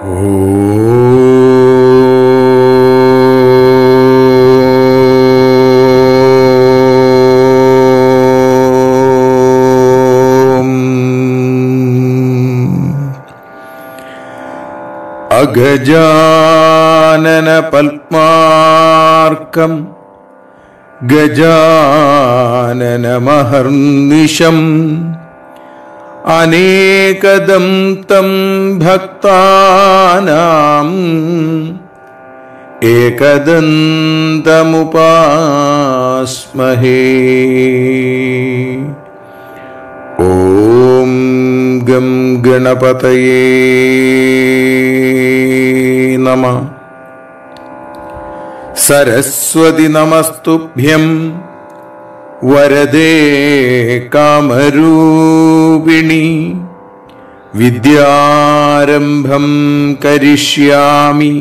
അഗജാനന പത്മാർക്കം ഗജാനനമഹർനിശം അനേകദം തം ഭക്താനാം ഏകദന്തമുപാസ്മഹേ ഓം ഗം ഗണപതയേ നമ സരസ്വതി നമസ്തുഭ്യം വരദേ കാമരൂപിണി വിദ്യാരംഭം കരിഷ്യാമി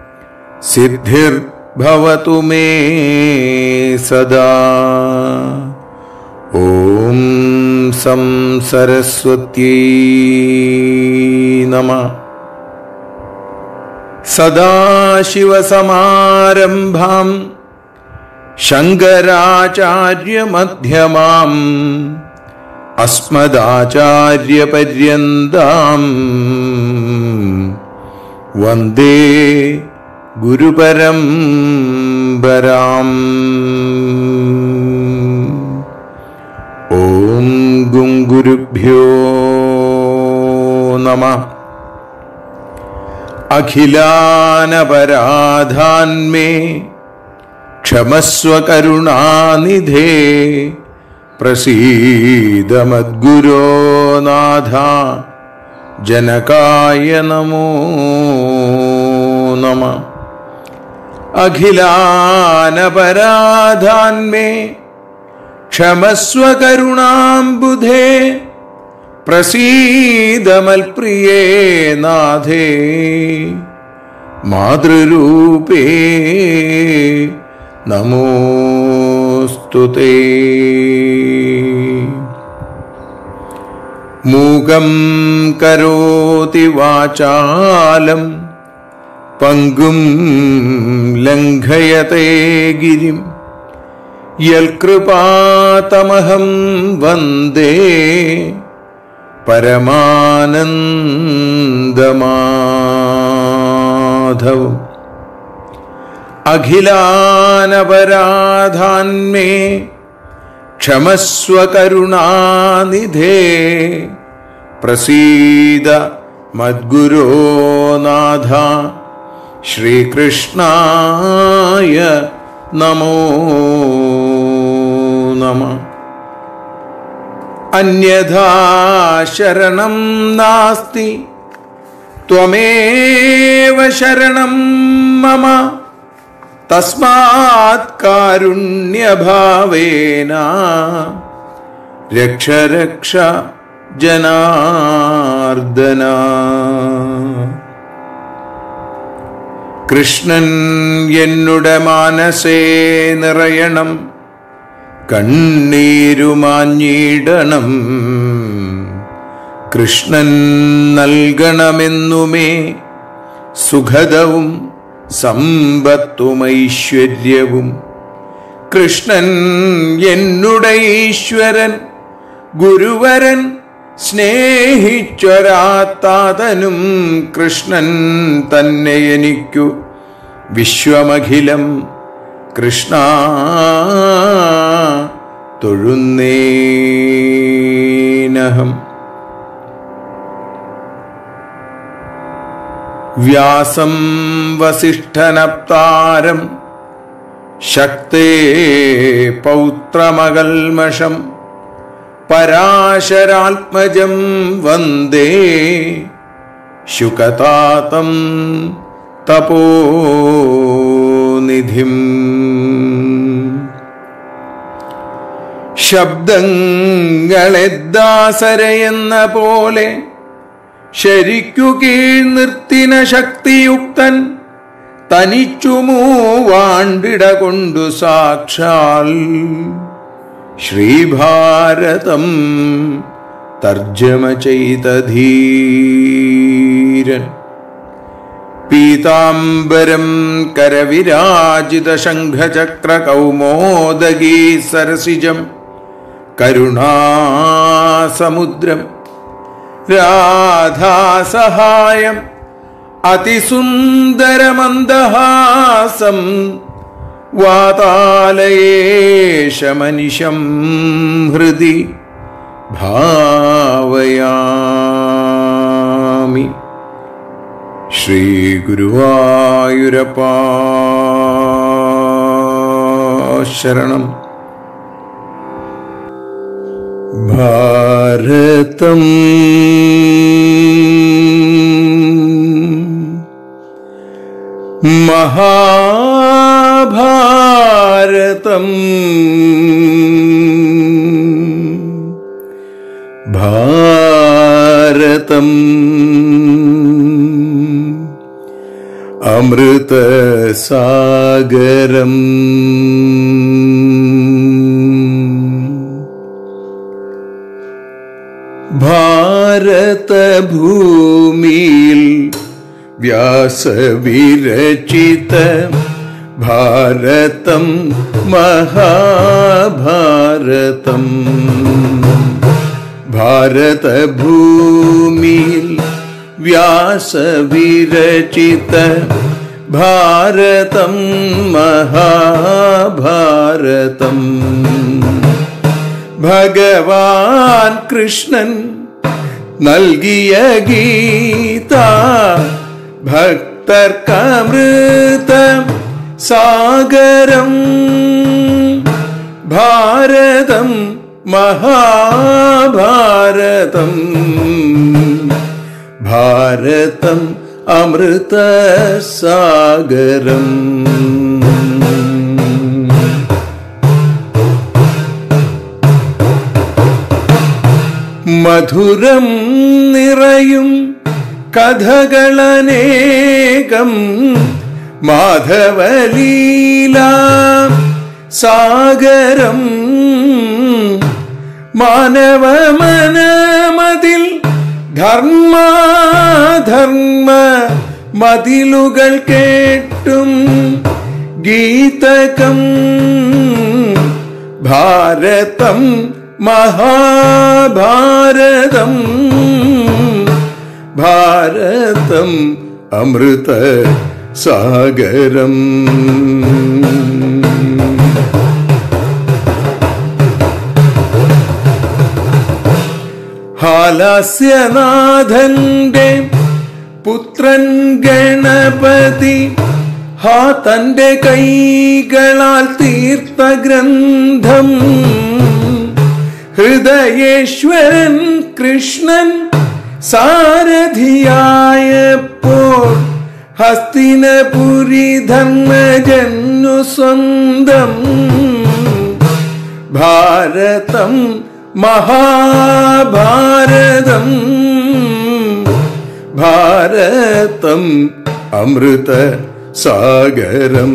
സിദ്ധിർഭവതു മേ സദാ ഓം സം സരസ്വത്യൈ നമ സദാശിവസമാരംഭാം ശങ്കരാചാര്യമധ്യമാം അസ്മദാചാര്യപര്യന്താം വന്ദേ ഗുരുപരംപരാം ഓം ഗുങ്കുരുഭ്യോ നമ അഖിലാനപരാധാന്മേ ക്ഷമസ്വ കരുണാനിധേ പ്രസീദമദ്ഗുരോ നാഥ ജനകായ നമോ നമ അഖിലാനപരാധാന്മേ ക്ഷമസ്വ കരുണാംബുധേ പ്രസീദമൽപ്രിയേ നാഥേ മാതൃരൂപേ നമോസ്തുതേ മൂകം കരോതി വാചാലം പങ്കും ലംഘയത്തെ ഗിരിം യൽകൃപാതമഹം വന്ദേ പരമാനന്ദമാധവം അഖിലാനപരാധാന്മേ ക്ഷമസ്വ കരുണാനിധേ പ്രസീദ മദ്ഗുരോ നാഥ ശ്രീകൃഷ്ണായ നമോ നമ അന്യഥാ ശരണം നാസ്തി ത്വമേവ ശരണം മമ തസ്മാത് കാരുണ്യഭാവേന രക്ഷ രക്ഷ ജനാർദ്ദന കൃഷ്ണൻ എന്നുടെ മാനസേ നിറയണം കണ്ണീരുമാഞ്ഞിടണം കൃഷ്ണൻ നൽകണമെന്നുമേ സുഖദവും സമ്പത്തുമൈശ്വര്യവും കൃഷ്ണൻ എന്നുടെ ഈശ്വരൻ ഗുരുവരൻ സ്നേഹിച്ചൊരാത്താതനും കൃഷ്ണൻ തന്നെ എനിക്കു വിശ്വമഖിലം കൃഷ്ണ തൊഴുന്നേനഹം വ്യാസം വസിഷ്ഠനപ്താരം ശക്തേ പൗത്രമകൽമഷം പരാശരാത്മജം വന്ദേ ശുകതാതം തപോനിധിം ശബ്ദങ്ങളെ ദാസരയെന്ന പോലെ ശരിക്കു കീഴ് നിർത്തിന ശക്തിയുക്തൻ തനിച്ചു മൂവാണ്ടിട കൊണ്ടു സാക്ഷാൽ ശ്രീഭാരതം തർജ്ജമ ചെയ്ത ധീരൻ പീതാംബരം കരവിരാജിത ശംഖചക്ര കൗമോദഗീ സരസിജം കരുണാസമുദ്രം രാധാസഹായം അതിസുന്ദരമന്ദഹാസം വാതാലയേശമനിശം ഹൃദി ഭാവയാമി ശ്രീഗുരുവായൂരപ്പാ ശരണം ഭാരതം മഹാഭാരതം ഭാരതം അമൃതസാഗരം ഭാരതഭൂമിയിൽ വ്യാസവിരചിത ഭാരതം മഹാഭാരതം ഭാരതഭൂമിയിൽ വ്യാസവിരചിത ഭാരതം മഹാഭാരതം ഭഗവാൻ കൃഷ്ണൻ നൽകിയ ഗീത ഭക്തർക്കമൃത സാഗരം ഭാരതം മഹാഭാരതം ഭാരതം അമൃത സാഗരം മധുരം നിറയും കഥകളനേകം മാധവലീല സാഗരം മാനവമനമതിൽ ധർമാധർമ്മ മതിലുകൾ കേട്ടും ഗീതകം ഭാരതം മഹാഭാരതം ഭാരതം അമൃത സാഗരം ഹാലാസ്യനാഥന്റെ പുത്രൻ ഗണപതി ഹാ തന്റെ കൈകളാൽ തീർത്ത ഗ്രന്ഥം ഹൃദയേശ്വരൻ കൃഷ്ണൻ സാരഥിയായപ്പോൾ ഹസ്തിനപുരി ധർമ്മജന്നു സ്വന്തം ഭാരതം മഹാഭാരതം ഭാരതം അമൃത സാഗരം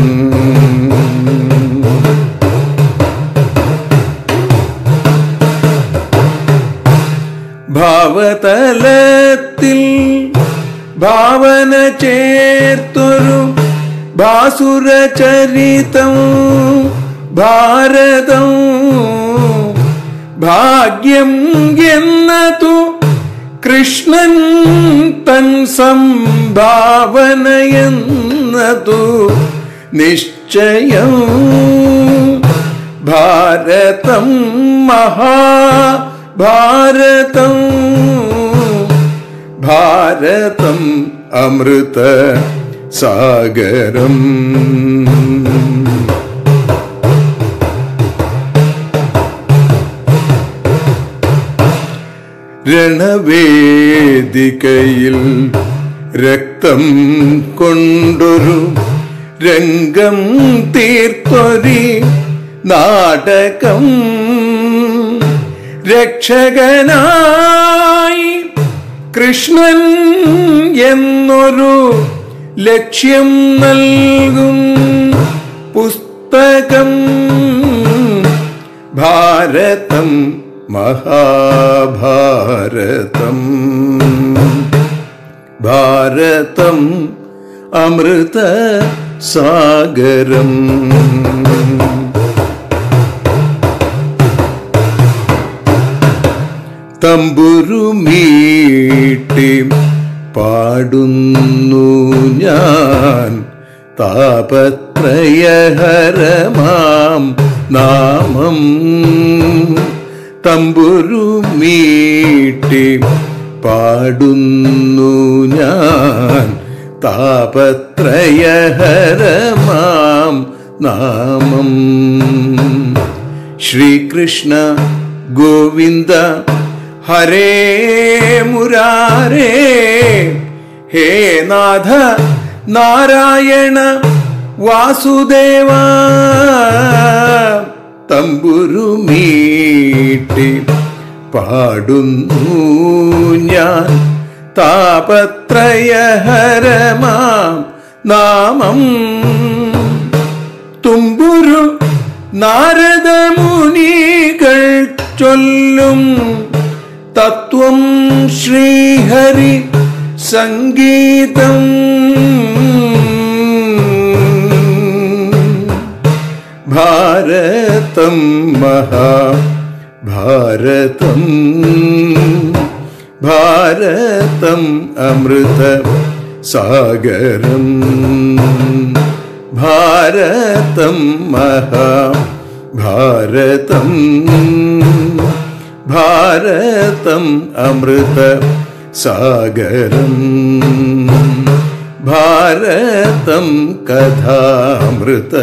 ഭാവതലത്തിൽ ഭാവന ചേർത്തൊരു ഭാസുര ചരിതം ഭാരതം ഭാഗ്യം എന്നതു കൃഷ്ണൻ തൻ സംഭാവനയെന്നതു നിശ്ചയം ഭാരതം മഹാഭാരതം ഭാരതം അമൃത സാഗരം രണവേദികയിൽ രക്തം കൊണ്ടൊരു രംഗം തീർത്തൊരി നാടകം രക്ഷകനായി കൃഷ്ണൻ എന്നൊരു ലക്ഷ്യം നൽകും പുസ്തകം ഭാരതം മഹാഭാരതം ഭാരതം അമൃത സാഗരം തമ്പുരുമീട്ടി പാടുന്നു ഞാൻ താപത്രയഹരമാം നാമം തമ്പുരുമീട്ടി പാടുന്നു ഞാൻ താപത്രയഹരമാം നാമം ശ്രീകൃഷ്ണ ഗോവിന്ദ ഹരേ മുരാരേ ഹേ നാഥ നാരായണ വാസുദേവ തമ്പുരുമീട്ടി പാടുന്നു ഞാൻ താപത്രയഹരമാം നാമം തുമ്പുരു നാരദമുനികൾ ചൊല്ലും തത്വം ശ്രീഹരി സംഗീതം ഭാരതം മഹാഭാരതം ഭാരതം അമൃത സാഗരം ഭാരതം മഹാഭാരതം ഭാരതം അമൃത സാഗരം ഭാരതം കഥാമൃത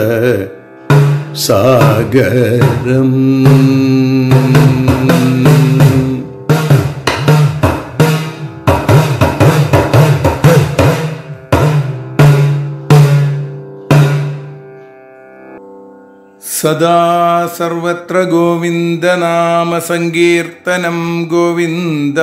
സാഗരം സദാ സർവത്ര ഗോവിന്ദനാമ സങ്കീർത്തനം ഗോവിന്ദ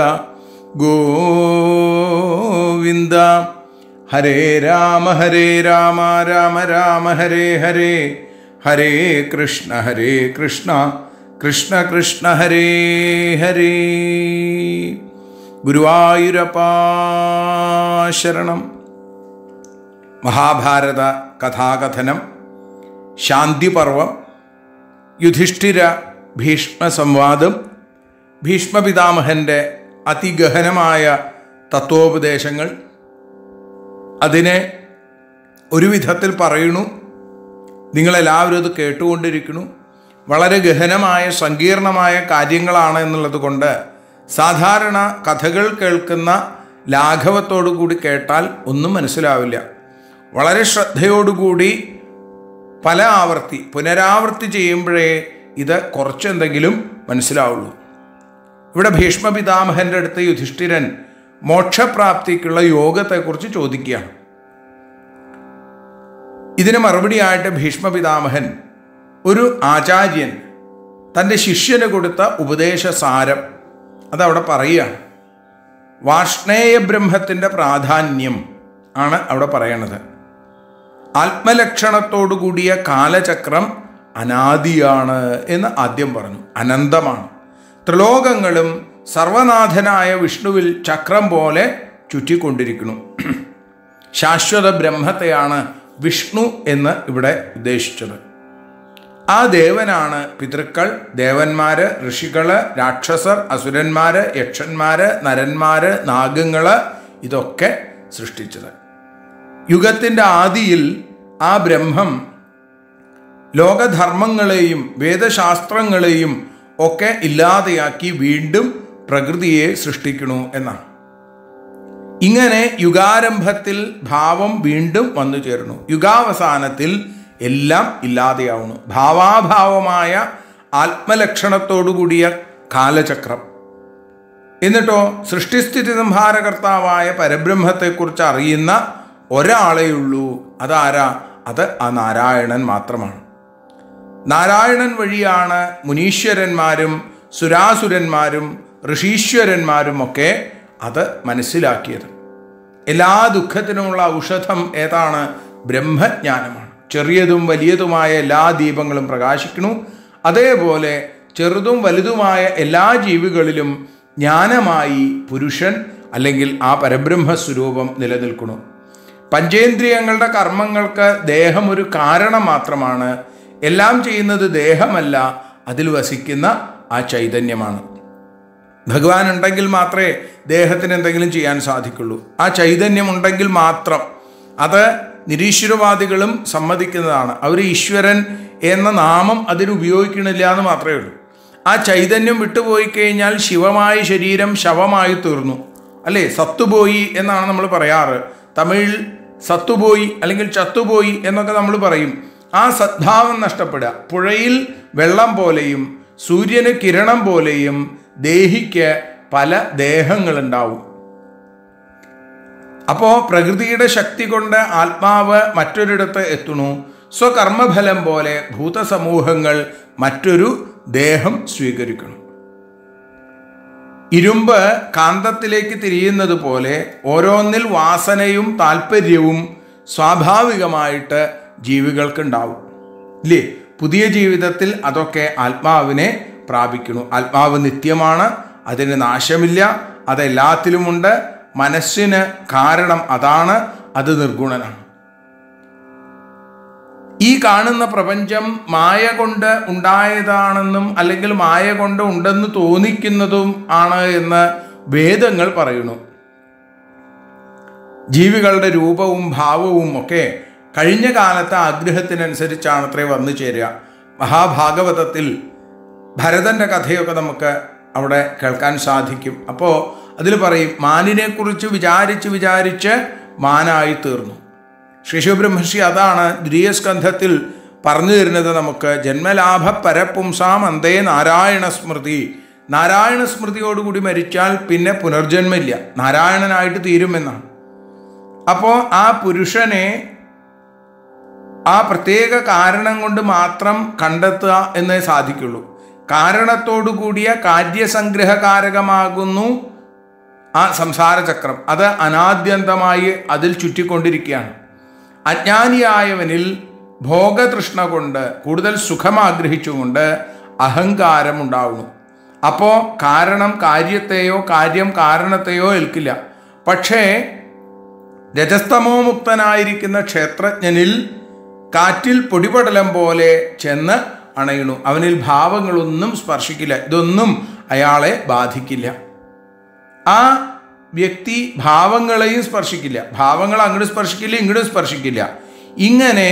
ഗോവിന്ദ ഹരേ രാമ ഹരേ രാമ രാമ രാമ ഹരേ ഹരേ ഹരേ കൃഷ്ണ ഹരേ കൃഷ്ണ കൃഷ്ണ കൃഷ്ണ ഹരേ ഹരേ ഗുരുവായൂരപ്പാ ശരണം മഹാഭാരത കഥാകഥനം ശാന്തിപർവം യുധിഷ്ഠിര ഭീഷ്മ സംവാദം ഭീഷ്മപിതാമഹൻ്റെ അതിഗഹനമായ തത്വോപദേശങ്ങൾ അതിനെ ഒരു വിധത്തിൽ പറയണു നിങ്ങളെല്ലാവരും അത് കേട്ടുകൊണ്ടിരിക്കണു വളരെ ഗഹനമായ സങ്കീർണമായ കാര്യങ്ങളാണ് എന്നുള്ളത് കൊണ്ട് സാധാരണ കഥകൾ കേൾക്കുന്ന ലാഘവത്തോടു കൂടി കേട്ടാൽ ഒന്നും മനസ്സിലാവില്ല വളരെ ശ്രദ്ധയോടുകൂടി പല ആവർത്തി പുനരാവർത്തി ചെയ്യുമ്പോഴേ ഇത് കുറച്ചെന്തെങ്കിലും മനസ്സിലാവുള്ളൂ ഇവിടെ ഭീഷ്മപിതാമഹൻ്റെ അടുത്ത് യുധിഷ്ഠിരൻ മോക്ഷപ്രാപ്തിക്കുള്ള യോഗത്തെക്കുറിച്ച് ചോദിക്കുകയാണ് ഇതിന് മറുപടിയായിട്ട് ഭീഷ്മപിതാമഹൻ ഒരു ആചാര്യൻ തൻ്റെ ശിഷ്യന് കൊടുത്ത ഉപദേശസാരം അതവിടെ പറയുകയാണ് വാഷ്ണേയ ബ്രഹ്മത്തിൻ്റെ പ്രാധാന്യം ആണ് അവിടെ പറയണത് ആത്മലക്ഷണത്തോടുകൂടിയ കാലചക്രം അനാദിയാണ് എന്ന് ആദ്യം പറഞ്ഞു അനന്തമാണ് ത്രിലോകങ്ങളും സർവനാഥനായ വിഷ്ണുവിൽ ചക്രം പോലെ ചുറ്റിക്കൊണ്ടിരിക്കുന്നു ശാശ്വത ബ്രഹ്മത്തെയാണ് വിഷ്ണു എന്ന് ഇവിടെ ഉദ്ദേശിച്ചത് ആ ദേവനാണ് പിതൃക്കൾ ദേവന്മാര് ഋഷികള് രാക്ഷസർ അസുരന്മാര് യക്ഷന്മാര് നരന്മാര് നാഗങ്ങള് ഇതൊക്കെ സൃഷ്ടിച്ചത് യുഗത്തിൻ്റെ ആദിയിൽ ആ ബ്രഹ്മം ലോകധർമ്മങ്ങളെയും വേദശാസ്ത്രങ്ങളെയും ഒക്കെ ഇല്ലാതെയാക്കി വീണ്ടും പ്രകൃതിയെ സൃഷ്ടിക്കണു എന്നാണ് ഇങ്ങനെ യുഗാരംഭത്തിൽ ഭാവം വീണ്ടും വന്നു ചേർന്നു യുഗാവസാനത്തിൽ എല്ലാം ഇല്ലാതെയാവുന്നു ഭാവാഭാവമായ ആത്മലക്ഷണത്തോടുകൂടിയ കാലചക്രം എന്നിട്ടോ സൃഷ്ടിസ്ഥിതി സംഹാരകർത്താവായ പരബ്രഹ്മത്തെക്കുറിച്ച് അറിയുന്ന ഒരാളെയുള്ളൂ അതാരാ അത് ആ നാരായണൻ മാത്രമാണ് നാരായണൻ വഴിയാണ് മുനീശ്വരന്മാരും സുരാസുരന്മാരും ഋഷീശ്വരന്മാരും ഒക്കെ അത് മനസ്സിലാക്കിയത് എല്ലാ ദുഃഖത്തിനുമുള്ള ഔഷധം ഏതാണ് ബ്രഹ്മജ്ഞാനമാണ് ചെറിയതും വലിയതുമായ എല്ലാ ദീപങ്ങളും പ്രകാശിക്കണു അതേപോലെ ചെറുതും വലുതുമായ എല്ലാ ജീവികളിലും ജ്ഞാനമായി പുരുഷൻ അല്ലെങ്കിൽ ആ പരബ്രഹ്മസ്വരൂപം നിലനിൽക്കുന്നു പഞ്ചേന്ദ്രിയങ്ങളുടെ കർമ്മങ്ങൾക്ക് ദേഹം ഒരു കാരണം മാത്രമാണ് എല്ലാം ചെയ്യുന്നത് ദേഹമല്ല അതിൽ വസിക്കുന്ന ആ ചൈതന്യമാണ് ഭഗവാൻ ഉണ്ടെങ്കിൽ മാത്രമേ ദേഹത്തിന് എന്തെങ്കിലും ചെയ്യാൻ സാധിക്കുള്ളൂ ആ ചൈതന്യം ഉണ്ടെങ്കിൽ മാത്രം അത് നിരീശ്വരവാദികളും സമ്മതിക്കുന്നതാണ് അവർ ഈശ്വരൻ എന്ന നാമം അതിന് ഉപയോഗിക്കണില്ല എന്ന് മാത്രമേ ഉള്ളൂ ആ ചൈതന്യം വിട്ടുപോയി കഴിഞ്ഞാൽ ശിവമായ ശരീരം ശവമായി തീർന്നു അല്ലേ സത്തുപോയി എന്നാണ് നമ്മൾ പറയാറ് തമിഴിൽ സത്തുപോയി അല്ലെങ്കിൽ ചത്തുപോയി എന്നൊക്കെ നമ്മൾ പറയും ആ സദ്ഭാവം നഷ്ടപ്പെടുക പുഴയിൽ വെള്ളം പോലെയും സൂര്യന് കിരണം പോലെയും ദേഹിക്ക് പല ദേഹങ്ങളുണ്ടാവും അപ്പോൾ പ്രകൃതിയുടെ ശക്തി കൊണ്ട് ആത്മാവ് മറ്റൊരിടത്ത് എത്തുന്നു സ്വകർമ്മഫലം പോലെ ഭൂതസമൂഹങ്ങൾ മറ്റൊരു ദേഹം സ്വീകരിക്കണം ഇരുമ്പ് കാന്തത്തിലേക്ക് തിരിയുന്നത് പോലെ ഓരോന്നിൽ വാസനയും താല്പര്യവും സ്വാഭാവികമായിട്ട് ജീവികൾക്കുണ്ടാവും ഇല്ലേ പുതിയ ജീവിതത്തിൽ അതൊക്കെ ആത്മാവിനെ പ്രാപിക്കുന്നു ആത്മാവ് നിത്യമാണ് അതിന് നാശമില്ല അതെല്ലാത്തിലുമുണ്ട് മനസ്സിന് കാരണം അതാണ് അത് നിർഗുണനാണ് ഈ കാണുന്ന പ്രപഞ്ചം മായ കൊണ്ട് ഉണ്ടായതാണെന്നും അല്ലെങ്കിൽ മായ കൊണ്ട് ഉണ്ടെന്ന് തോന്നിക്കുന്നതും ആണ് എന്ന് വേദങ്ങൾ പറയുന്നു ജീവികളുടെ രൂപവും ഭാവവും ഒക്കെ കഴിഞ്ഞ കാലത്തെ ആഗ്രഹത്തിനനുസരിച്ചാണ് അത്രേ വന്നു ചേരുക മഹാഭാഗവതത്തിൽ ഭരതന്റെ കഥയൊക്കെ നമുക്ക് അവിടെ കേൾക്കാൻ സാധിക്കും അപ്പോൾ അതിൽ പറയും മാനിനെക്കുറിച്ച് വിചാരിച്ച് വിചാരിച്ച് മാനായി തീർന്നു ശിശുബ്രഹ്മർഷി അതാണ് ദ്വിതീയസ്കന്ധത്തിൽ പറഞ്ഞു തരുന്നത് നമുക്ക് ജന്മലാഭ പരപുംസാം അന്തേ നാരായണ സ്മൃതി നാരായണ സ്മൃതിയോടുകൂടി മരിച്ചാൽ പിന്നെ പുനർജന്മില്ല നാരായണനായിട്ട് തീരുമെന്നാണ് അപ്പോൾ ആ പുരുഷനെ ആ പ്രത്യേക കാരണം കൊണ്ട് മാത്രം കണ്ടെത്തുക എന്നേ സാധിക്കുള്ളൂ കാരണത്തോടു കൂടിയ കാര്യസംഗ്രഹകാരകമാകുന്നു ആ സംസാരചക്രം അത് അനാദ്യന്തമായി അതിൽ ചുറ്റിക്കൊണ്ടിരിക്കുകയാണ് അജ്ഞാനിയായവനിൽ ഭോഗതൃഷ്ണ കൊണ്ട് കൂടുതൽ സുഖം ആഗ്രഹിച്ചുകൊണ്ട് അഹങ്കാരം ഉണ്ടാവുന്നു അപ്പോൾ കാരണം കാര്യത്തെയോ കാര്യം കാരണത്തെയോ ഏൽക്കില്ല പക്ഷേ രജസ്തമോ മുക്തനായിരിക്കുന്ന ക്ഷേത്രജ്ഞനിൽ കാറ്റിൽ പൊടിപടലം പോലെ ചെന്ന് അണയണു അവനിൽ ഭാവങ്ങളൊന്നും സ്പർശിക്കില്ല ഇതൊന്നും അയാളെ ബാധിക്കില്ല ആ വ്യക്തി ഭാവങ്ങളെയും സ്പർശിക്കില്ല ഭാവങ്ങൾ അങ്ങോട്ട് സ്പർശിക്കില്ല ഇങ്ങോട്ട് സ്പർശിക്കില്ല ഇങ്ങനെ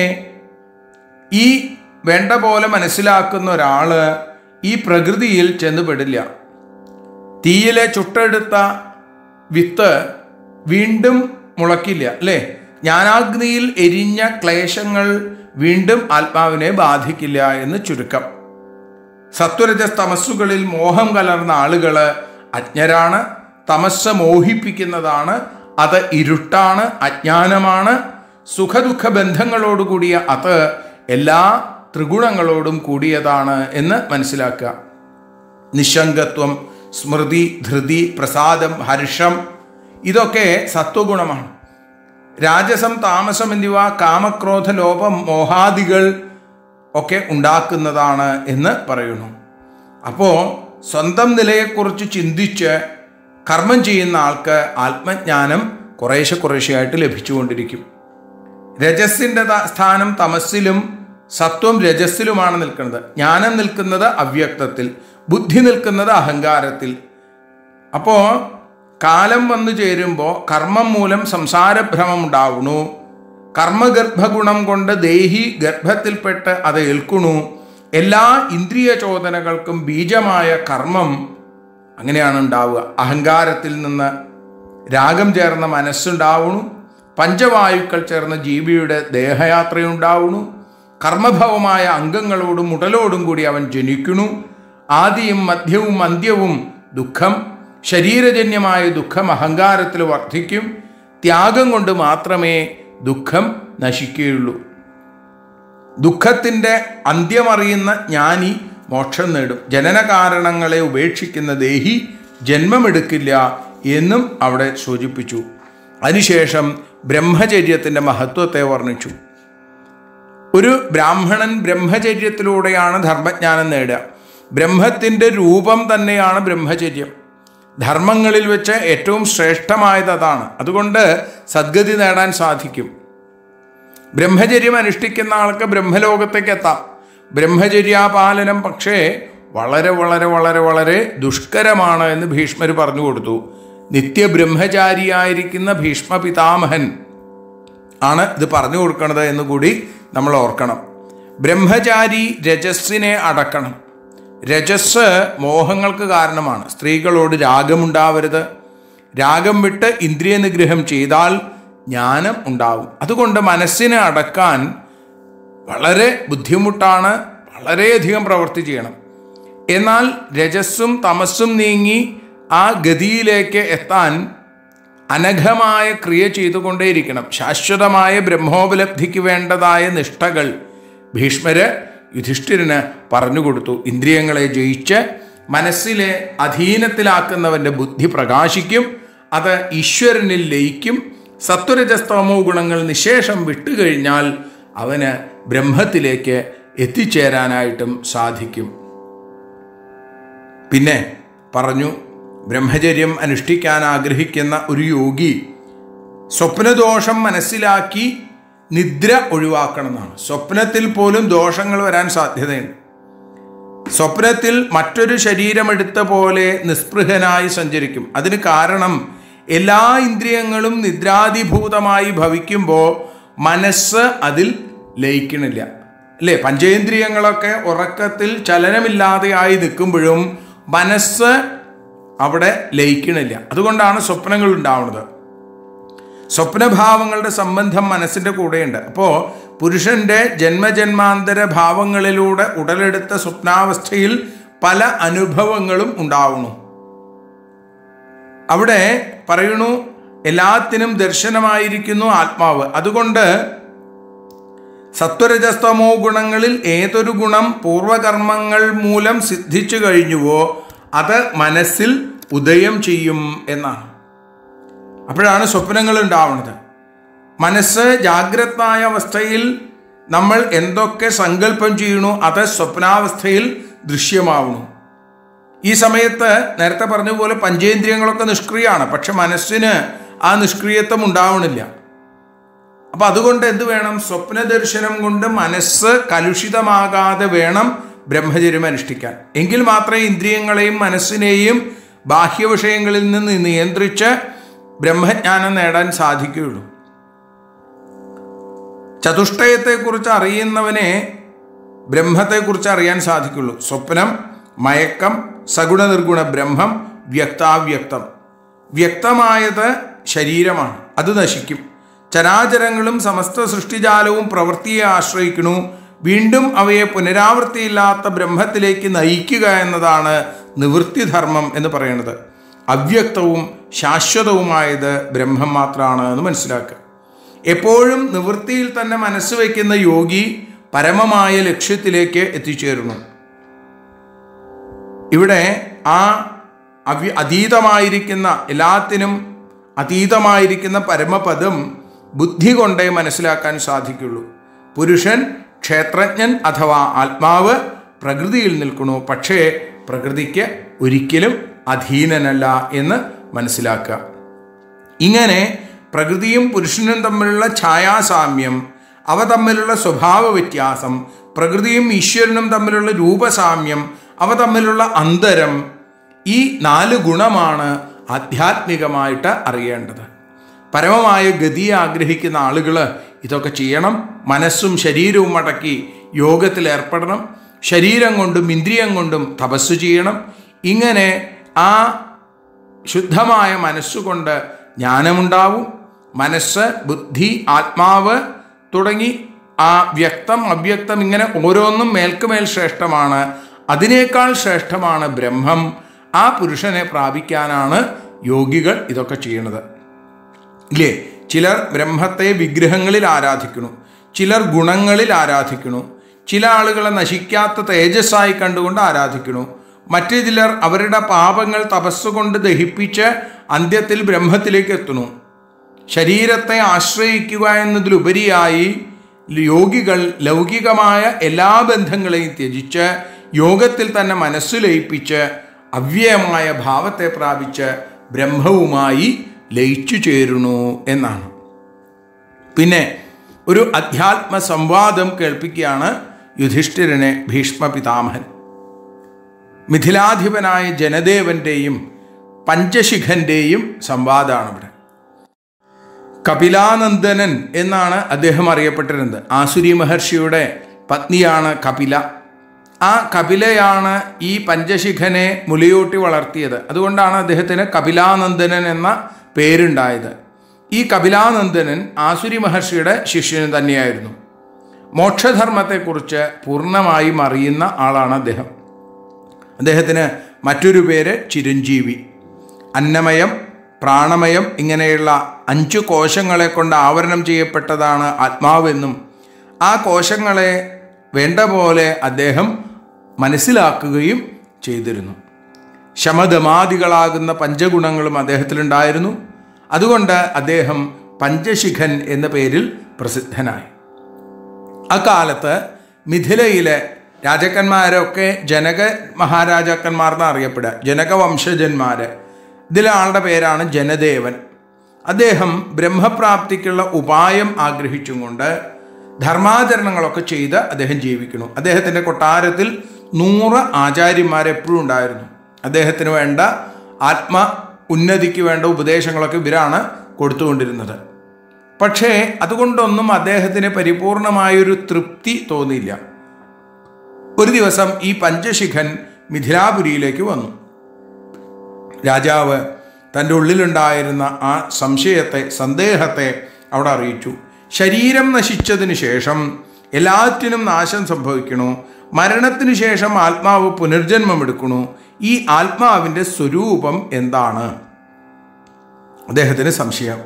ഈ വേണ്ട പോലെ മനസ്സിലാക്കുന്ന ഒരാള് ഈ പ്രകൃതിയിൽ ചെന്നുപെടില്ല തീയിലെ ചുട്ടെടുത്ത വിത്ത് വീണ്ടും മുളക്കില്ല അല്ലേ ജ്ഞാനാഗ്നിയിൽ എരിഞ്ഞ ക്ലേശങ്ങൾ വീണ്ടും ആത്മാവിനെ ബാധിക്കില്ല എന്ന് ചുരുക്കം സത്വരജസ് തമസ്സുകളിൽ മോഹം കലർന്ന ആളുകൾ അജ്ഞരാണ് തമസ് മോഹിപ്പിക്കുന്നതാണ് അത് ഇരുട്ടാണ് അജ്ഞാനമാണ് സുഖദുഃഖ ബന്ധങ്ങളോടുകൂടിയ അത് എല്ലാ ത്രിഗുണങ്ങളോടും കൂടിയതാണ് എന്ന് മനസ്സിലാക്കുക നിശങ്കത്വം സ്മൃതി ധൃതി പ്രസാദം ഹർഷം ഇതൊക്കെ സത്വഗുണമാണ് രാജസം താമസം എന്നിവ കാമക്രോധ ലോപം മോഹാദികൾ ഒക്കെ ഉണ്ടാക്കുന്നതാണ് എന്ന് പറയുന്നു അപ്പോൾ സ്വന്തം നിലയെക്കുറിച്ച് ചിന്തിച്ച് കർമ്മം ചെയ്യുന്ന ആൾക്ക് ആത്മജ്ഞാനം കുറേശ്ശെ കുറേശ്ശെയായിട്ട് ലഭിച്ചുകൊണ്ടിരിക്കും രജസ്സിൻ്റെ സ്ഥാനം തമസ്സിലും സത്വം രജസ്സിലുമാണ് നിൽക്കുന്നത് ജ്ഞാനം നിൽക്കുന്നത് അവ്യക്തത്തിൽ ബുദ്ധി നിൽക്കുന്നത് അഹങ്കാരത്തിൽ അപ്പോൾ കാലം വന്നു ചേരുമ്പോൾ കർമ്മം മൂലം സംസാരഭ്രമം ഉണ്ടാവുന്നു കർമ്മഗർഭഗുണം കൊണ്ട് ദേഹി ഗർഭത്തിൽപ്പെട്ട് അത് ഏൽക്കണു എല്ലാ ഇന്ദ്രിയ ചോദനകൾക്കും ബീജമായ കർമ്മം അങ്ങനെയാണ് ഉണ്ടാവുക അഹങ്കാരത്തിൽ നിന്ന് രാഗം ചേർന്ന മനസ്സുണ്ടാവുന്നു പഞ്ചവായുക്കൾ ചേർന്ന ജീവിയുടെ ദേഹയാത്രയുണ്ടാവുന്നു കർമ്മഭവമായ അംഗങ്ങളോടും ഉടലോടും കൂടി അവൻ ജനിക്കുന്നു ആദിയും മധ്യവും അന്ത്യവും ദുഃഖം ശരീരജന്യമായ ദുഃഖം അഹങ്കാരത്തിൽ വർദ്ധിക്കും ത്യാഗം കൊണ്ട് മാത്രമേ ദുഃഖം നശിക്കുകയുള്ളൂ ദുഃഖത്തിൻ്റെ അന്ത്യമറിയുന്ന ജ്ഞാനി മോക്ഷം നേടും ജനന കാരണങ്ങളെ ഉപേക്ഷിക്കുന്ന ദേഹി ജന്മമെടുക്കില്ല എന്നും അവിടെ സൂചിപ്പിച്ചു അതിനുശേഷം ബ്രഹ്മചര്യത്തിൻ്റെ മഹത്വത്തെ വർണ്ണിച്ചു ഒരു ബ്രാഹ്മണൻ ബ്രഹ്മചര്യത്തിലൂടെയാണ് ധർമ്മജ്ഞാനം നേടുക ബ്രഹ്മത്തിൻ്റെ രൂപം തന്നെയാണ് ബ്രഹ്മചര്യം ധർമ്മങ്ങളിൽ വെച്ച് ഏറ്റവും ശ്രേഷ്ഠമായത് അതാണ് അതുകൊണ്ട് സദ്ഗതി നേടാൻ സാധിക്കും ബ്രഹ്മചര്യം അനുഷ്ഠിക്കുന്ന ആൾക്ക് ബ്രഹ്മലോകത്തേക്ക് എത്താം ബ്രഹ്മചര്യാപാലനം പക്ഷേ വളരെ വളരെ വളരെ വളരെ ദുഷ്കരമാണ് എന്ന് ഭീഷ്മർ പറഞ്ഞു കൊടുത്തു നിത്യബ്രഹ്മചാരിയായിരിക്കുന്ന ഭീഷ്മ പിതാമഹൻ ആണ് ഇത് പറഞ്ഞു കൊടുക്കുന്നത് എന്ന് കൂടി നമ്മൾ ഓർക്കണം ബ്രഹ്മചാരി രജസ്സിനെ അടക്കണം രജസ് മോഹങ്ങൾക്ക് കാരണമാണ് സ്ത്രീകളോട് രാഗമുണ്ടാവരുത് രാഗം വിട്ട് ഇന്ദ്രിയ നിഗ്രഹം ചെയ്താൽ ജ്ഞാനം ഉണ്ടാവും അതുകൊണ്ട് മനസ്സിനെ അടക്കാൻ വളരെ ബുദ്ധിമുട്ടാണ് വളരെയധികം പ്രവൃത്തി ചെയ്യണം എന്നാൽ രജസ്സും തമസ്സും നീങ്ങി ആ ഗതിയിലേക്ക് എത്താൻ അനഘമായ ക്രിയ ചെയ്തുകൊണ്ടേയിരിക്കണം ശാശ്വതമായ ബ്രഹ്മോപലബ്ധിക്ക് വേണ്ടതായ നിഷ്ഠകൾ ഭീഷ്മര് യുധിഷ്ഠിരന് പറഞ്ഞുകൊടുത്തു ഇന്ദ്രിയങ്ങളെ ജയിച്ച് മനസ്സിലെ അധീനത്തിലാക്കുന്നവൻ്റെ ബുദ്ധി പ്രകാശിക്കും അത് ഈശ്വരനിൽ ലയിക്കും സത്വരജസ്തമോ ഗുണങ്ങൾ നിശേഷം വിട്ടുകഴിഞ്ഞാൽ അവന് ബ്രഹ്മത്തിലേക്ക് എത്തിച്ചേരാനായിട്ടും സാധിക്കും പിന്നെ പറഞ്ഞു ബ്രഹ്മചര്യം അനുഷ്ഠിക്കാൻ ആഗ്രഹിക്കുന്ന ഒരു യോഗി സ്വപ്നദോഷം മനസ്സിലാക്കി നിദ്ര ഒഴിവാക്കണം എന്നാണ് സ്വപ്നത്തിൽ പോലും ദോഷങ്ങൾ വരാൻ സാധ്യതയുണ്ട് സ്വപ്നത്തിൽ മറ്റൊരു ശരീരമെടുത്ത പോലെ നിസ്പൃഹനായി സഞ്ചരിക്കും അതിന് കാരണം എല്ലാ ഇന്ദ്രിയങ്ങളും നിദ്രാധിഭൂതമായി ഭവിക്കുമ്പോൾ മനസ്സ് അതിൽ ലയിക്കണില്ല അല്ലേ പഞ്ചേന്ദ്രിയങ്ങളൊക്കെ ഉറക്കത്തിൽ ചലനമില്ലാതെയായി നിൽക്കുമ്പോഴും മനസ്സ് അവിടെ ലയിക്കണില്ല അതുകൊണ്ടാണ് സ്വപ്നങ്ങൾ ഉണ്ടാവുന്നത് സ്വപ്നഭാവങ്ങളുടെ സംബന്ധം മനസ്സിൻ്റെ കൂടെയുണ്ട് അപ്പോൾ പുരുഷന്റെ ജന്മജന്മാന്തര ഭാവങ്ങളിലൂടെ ഉടലെടുത്ത സ്വപ്നാവസ്ഥയിൽ പല അനുഭവങ്ങളും ഉണ്ടാവുന്നു അവിടെ പറയണു എല്ലാത്തിനും ദർശനമായിരിക്കുന്നു ആത്മാവ് അതുകൊണ്ട് സത്വരജസ്തമോ ഗുണങ്ങളിൽ ഏതൊരു ഗുണം പൂർവകർമ്മങ്ങൾ മൂലം സിദ്ധിച്ചു കഴിഞ്ഞുവോ അത് മനസ്സിൽ ഉദയം ചെയ്യും എന്നാണ് അപ്പോഴാണ് സ്വപ്നങ്ങൾ ഉണ്ടാവുന്നത് മനസ്സ് ജാഗ്രതായ അവസ്ഥയിൽ നമ്മൾ എന്തൊക്കെ സങ്കല്പം ചെയ്യണു അത് സ്വപ്നാവസ്ഥയിൽ ദൃശ്യമാവുന്നു ഈ സമയത്ത് നേരത്തെ പറഞ്ഞ പോലെ പഞ്ചേന്ദ്രിയങ്ങളൊക്കെ നിഷ്ക്രിയമാണ് പക്ഷെ മനസ്സിന് ആ നിഷ്ക്രിയത്വം ഉണ്ടാവണില്ല അപ്പം അതുകൊണ്ട് എന്ത് വേണം സ്വപ്ന ദർശനം കൊണ്ട് മനസ്സ് കലുഷിതമാകാതെ വേണം ബ്രഹ്മചര്യം അനുഷ്ഠിക്കാൻ എങ്കിൽ മാത്രമേ ഇന്ദ്രിയങ്ങളെയും മനസ്സിനെയും ബാഹ്യവിഷയങ്ങളിൽ നിന്ന് നിയന്ത്രിച്ച് ബ്രഹ്മജ്ഞാനം നേടാൻ സാധിക്കുകയുള്ളൂ ചതുഷ്ടയത്തെക്കുറിച്ച് അറിയുന്നവനെ ബ്രഹ്മത്തെക്കുറിച്ച് അറിയാൻ സാധിക്കുള്ളൂ സ്വപ്നം മയക്കം സഗുണ നിർഗുണ ബ്രഹ്മം വ്യക്താവ്യക്തം വ്യക്തമായത് ശരീരമാണ് അത് നശിക്കും ചരാചരങ്ങളും സമസ്ത സൃഷ്ടിജാലവും പ്രവൃത്തിയെ ആശ്രയിക്കണു വീണ്ടും അവയെ പുനരാവൃത്തിയില്ലാത്ത ബ്രഹ്മത്തിലേക്ക് നയിക്കുക എന്നതാണ് നിവൃത്തിധർമ്മം എന്ന് പറയുന്നത് അവ്യക്തവും ശാശ്വതവുമായത് ബ്രഹ്മം മാത്രമാണ് എന്ന് മനസ്സിലാക്കുക എപ്പോഴും നിവൃത്തിയിൽ തന്നെ മനസ്സ് വയ്ക്കുന്ന യോഗി പരമമായ ലക്ഷ്യത്തിലേക്ക് എത്തിച്ചേരുന്നു ഇവിടെ ആ അവ്യ അതീതമായിരിക്കുന്ന എല്ലാത്തിനും അതീതമായിരിക്കുന്ന പരമപദം ബുദ്ധി കൊണ്ടേ മനസ്സിലാക്കാൻ സാധിക്കുള്ളൂ പുരുഷൻ ക്ഷേത്രജ്ഞൻ അഥവാ ആത്മാവ് പ്രകൃതിയിൽ നിൽക്കണു പക്ഷേ പ്രകൃതിക്ക് ഒരിക്കലും അധീനനല്ല എന്ന് മനസ്സിലാക്കുക ഇങ്ങനെ പ്രകൃതിയും പുരുഷനും തമ്മിലുള്ള ഛായാസാമ്യം അവ തമ്മിലുള്ള സ്വഭാവ വ്യത്യാസം പ്രകൃതിയും ഈശ്വരനും തമ്മിലുള്ള രൂപസാമ്യം അവ തമ്മിലുള്ള അന്തരം ഈ നാല് ഗുണമാണ് ആധ്യാത്മികമായിട്ട് അറിയേണ്ടത് പരമമായ ഗതിയെ ആഗ്രഹിക്കുന്ന ആളുകൾ ഇതൊക്കെ ചെയ്യണം മനസ്സും ശരീരവും അടക്കി യോഗത്തിൽ ഏർപ്പെടണം ശരീരം കൊണ്ടും ഇന്ദ്രിയം കൊണ്ടും തപസ് ചെയ്യണം ഇങ്ങനെ ആ ശുദ്ധമായ മനസ്സുകൊണ്ട് ജ്ഞാനമുണ്ടാവും മനസ്സ് ബുദ്ധി ആത്മാവ് തുടങ്ങി ആ വ്യക്തം അവ്യക്തം ഇങ്ങനെ ഓരോന്നും മേൽക്കുമേൽ ശ്രേഷ്ഠമാണ് അതിനേക്കാൾ ശ്രേഷ്ഠമാണ് ബ്രഹ്മം ആ പുരുഷനെ പ്രാപിക്കാനാണ് യോഗികൾ ഇതൊക്കെ ചെയ്യുന്നത് ഇല്ലേ ചിലർ ബ്രഹ്മത്തെ വിഗ്രഹങ്ങളിൽ ആരാധിക്കുന്നു ചിലർ ഗുണങ്ങളിൽ ആരാധിക്കുന്നു ചില ആളുകളെ നശിക്കാത്ത തേജസ്സായി കണ്ടുകൊണ്ട് ആരാധിക്കുന്നു മറ്റു ചിലർ അവരുടെ പാപങ്ങൾ തപസ്സുകൊണ്ട് ദഹിപ്പിച്ച് അന്ത്യത്തിൽ ബ്രഹ്മത്തിലേക്ക് എത്തുന്നു ശരീരത്തെ ആശ്രയിക്കുക എന്നതിലുപരിയായി യോഗികൾ ലൗകികമായ എല്ലാ ബന്ധങ്ങളെയും ത്യജിച്ച് യോഗത്തിൽ തന്നെ മനസ്സ് ലയിപ്പിച്ച് അവ്യയമായ ഭാവത്തെ പ്രാപിച്ച് ബ്രഹ്മവുമായി ലയിച്ചു ചേരുന്നു എന്നാണ് പിന്നെ ഒരു അധ്യാത്മ സംവാദം കേൾപ്പിക്കുകയാണ് യുധിഷ്ഠിരനെ ഭീഷ്മ പിതാമഹൻ മിഥിലാധിപനായ ജനദേവന്റെയും പഞ്ചശിഖന്റെയും സംവാദമാണ് ഇവിടെ കപിലാനന്ദനൻ എന്നാണ് അദ്ദേഹം അറിയപ്പെട്ടിരുന്നത് ആസുരി മഹർഷിയുടെ പത്നിയാണ് കപില ആ കപിലയാണ് ഈ പഞ്ചശിഖനെ മുലയൂട്ടി വളർത്തിയത് അതുകൊണ്ടാണ് അദ്ദേഹത്തിന് കപിലാനന്ദനൻ എന്ന പേരുണ്ടായത് ഈ കപിലാനന്ദനൻ ആസുരി മഹർഷിയുടെ ശിഷ്യന് തന്നെയായിരുന്നു മോക്ഷധർമ്മത്തെക്കുറിച്ച് പൂർണ്ണമായും അറിയുന്ന ആളാണ് അദ്ദേഹം അദ്ദേഹത്തിന് മറ്റൊരു പേര് ചിരഞ്ജീവി അന്നമയം പ്രാണമയം ഇങ്ങനെയുള്ള അഞ്ചു കോശങ്ങളെ കൊണ്ട് ആവരണം ചെയ്യപ്പെട്ടതാണ് ആത്മാവെന്നും ആ കോശങ്ങളെ വേണ്ട പോലെ അദ്ദേഹം മനസ്സിലാക്കുകയും ചെയ്തിരുന്നു ശമധമാദികളാകുന്ന പഞ്ചഗുണങ്ങളും അദ്ദേഹത്തിലുണ്ടായിരുന്നു അതുകൊണ്ട് അദ്ദേഹം പഞ്ചശിഖൻ എന്ന പേരിൽ പ്രസിദ്ധനായി അക്കാലത്ത് മിഥിലയിലെ രാജാക്കന്മാരൊക്കെ ജനക മഹാരാജാക്കന്മാർ എന്ന് അറിയപ്പെടുക ജനക വംശജന്മാര് ഇതിലെ ആളുടെ പേരാണ് ജനദേവൻ അദ്ദേഹം ബ്രഹ്മപ്രാപ്തിക്കുള്ള ഉപായം ആഗ്രഹിച്ചും കൊണ്ട് ധർമാചരണങ്ങളൊക്കെ ചെയ്ത് അദ്ദേഹം ജീവിക്കുന്നു അദ്ദേഹത്തിൻ്റെ കൊട്ടാരത്തിൽ നൂറ് ആചാര്യന്മാർ എപ്പോഴും ഉണ്ടായിരുന്നു അദ്ദേഹത്തിന് വേണ്ട ആത്മ ഉന്നതിക്ക് വേണ്ട ഉപദേശങ്ങളൊക്കെ ഇവരാണ് കൊടുത്തുകൊണ്ടിരുന്നത് പക്ഷേ അതുകൊണ്ടൊന്നും അദ്ദേഹത്തിന് പരിപൂർണമായൊരു തൃപ്തി തോന്നിയില്ല ഒരു ദിവസം ഈ പഞ്ചശിഖൻ മിഥിലാപുരിയിലേക്ക് വന്നു രാജാവ് തൻ്റെ ഉള്ളിലുണ്ടായിരുന്ന ആ സംശയത്തെ സന്ദേഹത്തെ അവിടെ അറിയിച്ചു ശരീരം നശിച്ചതിന് ശേഷം എല്ലാറ്റിനും നാശം സംഭവിക്കണു മരണത്തിന് ശേഷം ആത്മാവ് പുനർജന്മം എടുക്കണു ഈ ആത്മാവിൻ്റെ സ്വരൂപം എന്താണ് അദ്ദേഹത്തിന് സംശയം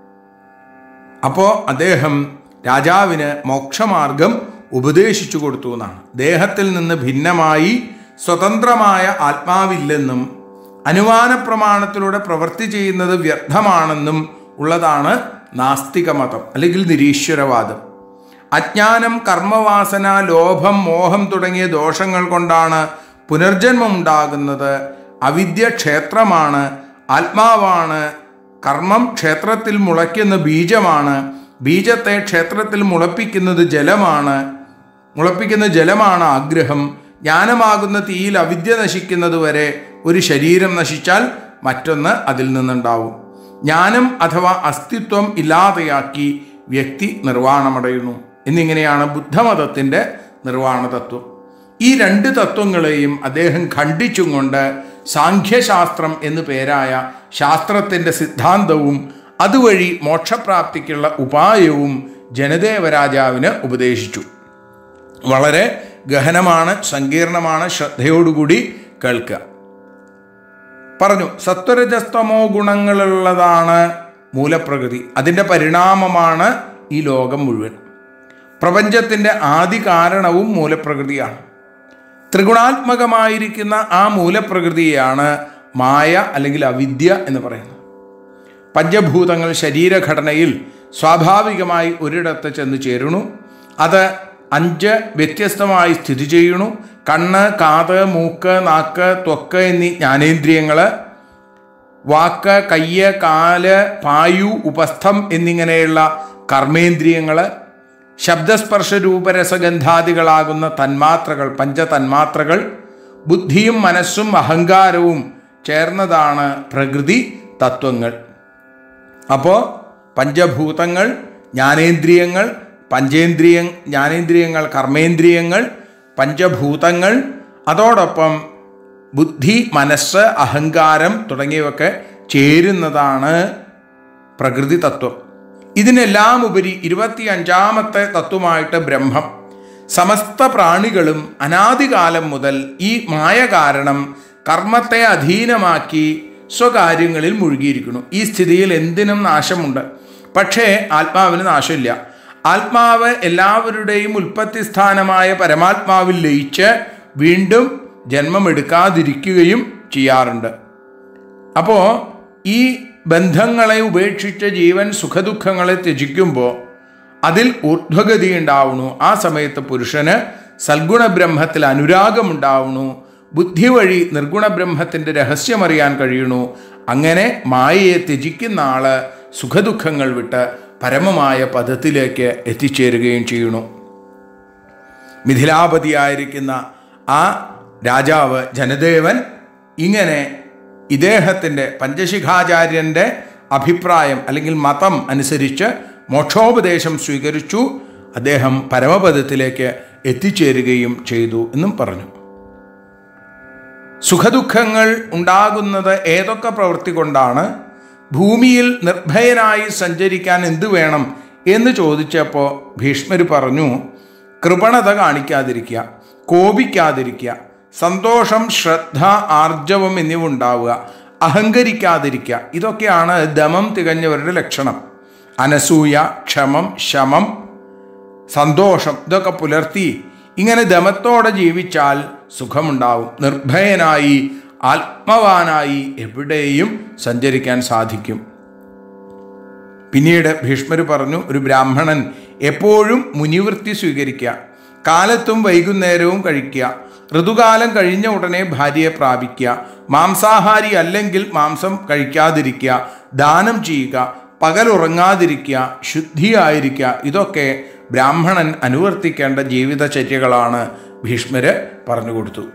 അപ്പോൾ അദ്ദേഹം രാജാവിന് മോക്ഷമാർഗം ഉപദേശിച്ചു കൊടുത്തു എന്നാണ് ദേഹത്തിൽ നിന്ന് ഭിന്നമായി സ്വതന്ത്രമായ ആത്മാവില്ലെന്നും അനുമാന പ്രമാണത്തിലൂടെ പ്രവൃത്തി ചെയ്യുന്നത് വ്യർത്ഥമാണെന്നും ഉള്ളതാണ് നാസ്തിക മതം അല്ലെങ്കിൽ നിരീശ്വരവാദം അജ്ഞാനം കർമ്മവാസന ലോഭം മോഹം തുടങ്ങിയ ദോഷങ്ങൾ കൊണ്ടാണ് പുനർജന്മം ഉണ്ടാകുന്നത് അവിദ്യ ക്ഷേത്രമാണ് ആത്മാവാണ് കർമ്മം ക്ഷേത്രത്തിൽ മുളയ്ക്കുന്ന ബീജമാണ് ബീജത്തെ ക്ഷേത്രത്തിൽ മുളപ്പിക്കുന്നത് ജലമാണ് മുളപ്പിക്കുന്ന ജലമാണ് ആഗ്രഹം ജ്ഞാനമാകുന്ന തീയിൽ അവിദ്യ നശിക്കുന്നത് വരെ ഒരു ശരീരം നശിച്ചാൽ മറ്റൊന്ന് അതിൽ നിന്നുണ്ടാവും ജ്ഞാനം അഥവാ അസ്തിത്വം ഇല്ലാതെയാക്കി വ്യക്തി നിർവ്വാണമടയുന്നു എന്നിങ്ങനെയാണ് ബുദ്ധമതത്തിൻ്റെ നിർവ്വാണ തത്വം ഈ രണ്ട് തത്വങ്ങളെയും അദ്ദേഹം ഖണ്ഡിച്ചും കൊണ്ട് സാഖ്യശാസ്ത്രം എന്നു പേരായ ശാസ്ത്രത്തിൻ്റെ സിദ്ധാന്തവും അതുവഴി മോക്ഷപ്രാപ്തിക്കുള്ള ഉപായവും ജനദേവരാജാവിന് ഉപദേശിച്ചു വളരെ ഗഹനമാണ് സങ്കീർണമാണ് ശ്രദ്ധയോടുകൂടി കേൾക്കുക പറഞ്ഞു സത്വരജസ്തമോ ഗുണങ്ങളുള്ളതാണ് മൂലപ്രകൃതി അതിൻ്റെ പരിണാമമാണ് ഈ ലോകം മുഴുവൻ പ്രപഞ്ചത്തിൻ്റെ ആദി കാരണവും മൂലപ്രകൃതിയാണ് ത്രിഗുണാത്മകമായിരിക്കുന്ന ആ മൂലപ്രകൃതിയെയാണ് മായ അല്ലെങ്കിൽ അവിദ്യ എന്ന് പറയുന്നത് പഞ്ചഭൂതങ്ങൾ ശരീരഘടനയിൽ സ്വാഭാവികമായി ഒരിടത്ത് ചെന്ന് ചേരുന്നു അത് അഞ്ച് വ്യത്യസ്തമായി സ്ഥിതി ചെയ്യുന്നു കണ്ണ് കാത് മൂക്ക് നാക്ക് ത്വക്ക് എന്നീ ജ്ഞാനേന്ദ്രിയങ്ങൾ വാക്ക് കയ്യ് കാല് പായു ഉപസ്ഥം എന്നിങ്ങനെയുള്ള കർമ്മേന്ദ്രിയങ്ങൾ ശബ്ദസ്പർശ രൂപരസഗന്ധാദികളാകുന്ന തന്മാത്രകൾ പഞ്ചതന്മാത്രകൾ ബുദ്ധിയും മനസ്സും അഹങ്കാരവും ചേർന്നതാണ് പ്രകൃതി തത്വങ്ങൾ അപ്പോൾ പഞ്ചഭൂതങ്ങൾ ജ്ഞാനേന്ദ്രിയങ്ങൾ പഞ്ചേന്ദ്രിയ ജ്ഞാനേന്ദ്രിയങ്ങൾ കർമ്മേന്ദ്രിയങ്ങൾ പഞ്ചഭൂതങ്ങൾ അതോടൊപ്പം ബുദ്ധി മനസ്സ് അഹങ്കാരം തുടങ്ങിയവയൊക്കെ ചേരുന്നതാണ് പ്രകൃതി തത്വം ഇതിനെല്ലാം ഉപരി ഇരുപത്തി അഞ്ചാമത്തെ തത്വമായിട്ട് ബ്രഹ്മം സമസ്ത പ്രാണികളും അനാദികാലം മുതൽ ഈ മായ കാരണം കർമ്മത്തെ അധീനമാക്കി സ്വകാര്യങ്ങളിൽ മുഴുകിയിരിക്കുന്നു ഈ സ്ഥിതിയിൽ എന്തിനും നാശമുണ്ട് പക്ഷേ ആത്മാവിന് നാശമില്ല ആത്മാവ് എല്ലാവരുടെയും ഉൽപ്പത്തി സ്ഥാനമായ പരമാത്മാവിൽ ലയിച്ച് വീണ്ടും ജന്മമെടുക്കാതിരിക്കുകയും ചെയ്യാറുണ്ട് അപ്പോൾ ഈ ബന്ധങ്ങളെ ഉപേക്ഷിച്ച ജീവൻ സുഖദുഃഖങ്ങളെ ത്യജിക്കുമ്പോൾ അതിൽ ഊർധ്വഗതി ഉണ്ടാവുന്നു ആ സമയത്ത് പുരുഷന് സൽഗുണ ബ്രഹ്മത്തിൽ അനുരാഗമുണ്ടാവുന്നു ബുദ്ധി വഴി നിർഗുണ ബ്രഹ്മത്തിൻ്റെ രഹസ്യമറിയാൻ കഴിയണു അങ്ങനെ മായയെ ത്യജിക്കുന്ന ആള് സുഖദുഃഖങ്ങൾ വിട്ട് പരമമായ പദത്തിലേക്ക് എത്തിച്ചേരുകയും ചെയ്യണു മിഥിലാപതിയായിരിക്കുന്ന ആ രാജാവ് ജനദേവൻ ഇങ്ങനെ ഇദ്ദേഹത്തിൻ്റെ പഞ്ചശിഖാചാര്യൻ്റെ അഭിപ്രായം അല്ലെങ്കിൽ മതം അനുസരിച്ച് മോക്ഷോപദേശം സ്വീകരിച്ചു അദ്ദേഹം പരമപദത്തിലേക്ക് എത്തിച്ചേരുകയും ചെയ്തു എന്നും പറഞ്ഞു സുഖദുഃഖങ്ങൾ ഉണ്ടാകുന്നത് ഏതൊക്കെ പ്രവൃത്തി കൊണ്ടാണ് ഭൂമിയിൽ നിർഭയനായി സഞ്ചരിക്കാൻ എന്തു വേണം എന്ന് ചോദിച്ചപ്പോൾ ഭീഷ്മർ പറഞ്ഞു കൃപണത കാണിക്കാതിരിക്കുക കോപിക്കാതിരിക്കുക സന്തോഷം ശ്രദ്ധ ആർജവം എന്നിവ ഉണ്ടാവുക അഹങ്കരിക്കാതിരിക്കുക ഇതൊക്കെയാണ് ദമം തികഞ്ഞവരുടെ ലക്ഷണം അനസൂയ ക്ഷമം ശമം സന്തോഷം ഇതൊക്കെ പുലർത്തി ഇങ്ങനെ ദമത്തോടെ ജീവിച്ചാൽ സുഖമുണ്ടാവും നിർഭയനായി ആത്മവാനായി എവിടെയും സഞ്ചരിക്കാൻ സാധിക്കും പിന്നീട് ഭീഷ്മർ പറഞ്ഞു ഒരു ബ്രാഹ്മണൻ എപ്പോഴും മുനിവൃത്തി സ്വീകരിക്കുക കാലത്തും വൈകുന്നേരവും കഴിക്കുക ഋതുകാലം കഴിഞ്ഞ ഉടനെ ഭാര്യയെ പ്രാപിക്കുക മാംസാഹാരി അല്ലെങ്കിൽ മാംസം കഴിക്കാതിരിക്കുക ദാനം ചെയ്യുക പകലുറങ്ങാതിരിക്കുക ശുദ്ധിയായിരിക്കുക ഇതൊക്കെ ബ്രാഹ്മണൻ അനുവർത്തിക്കേണ്ട ജീവിതചര്യകളാണ് ഭീഷ്മര് പറഞ്ഞു കൊടുത്തു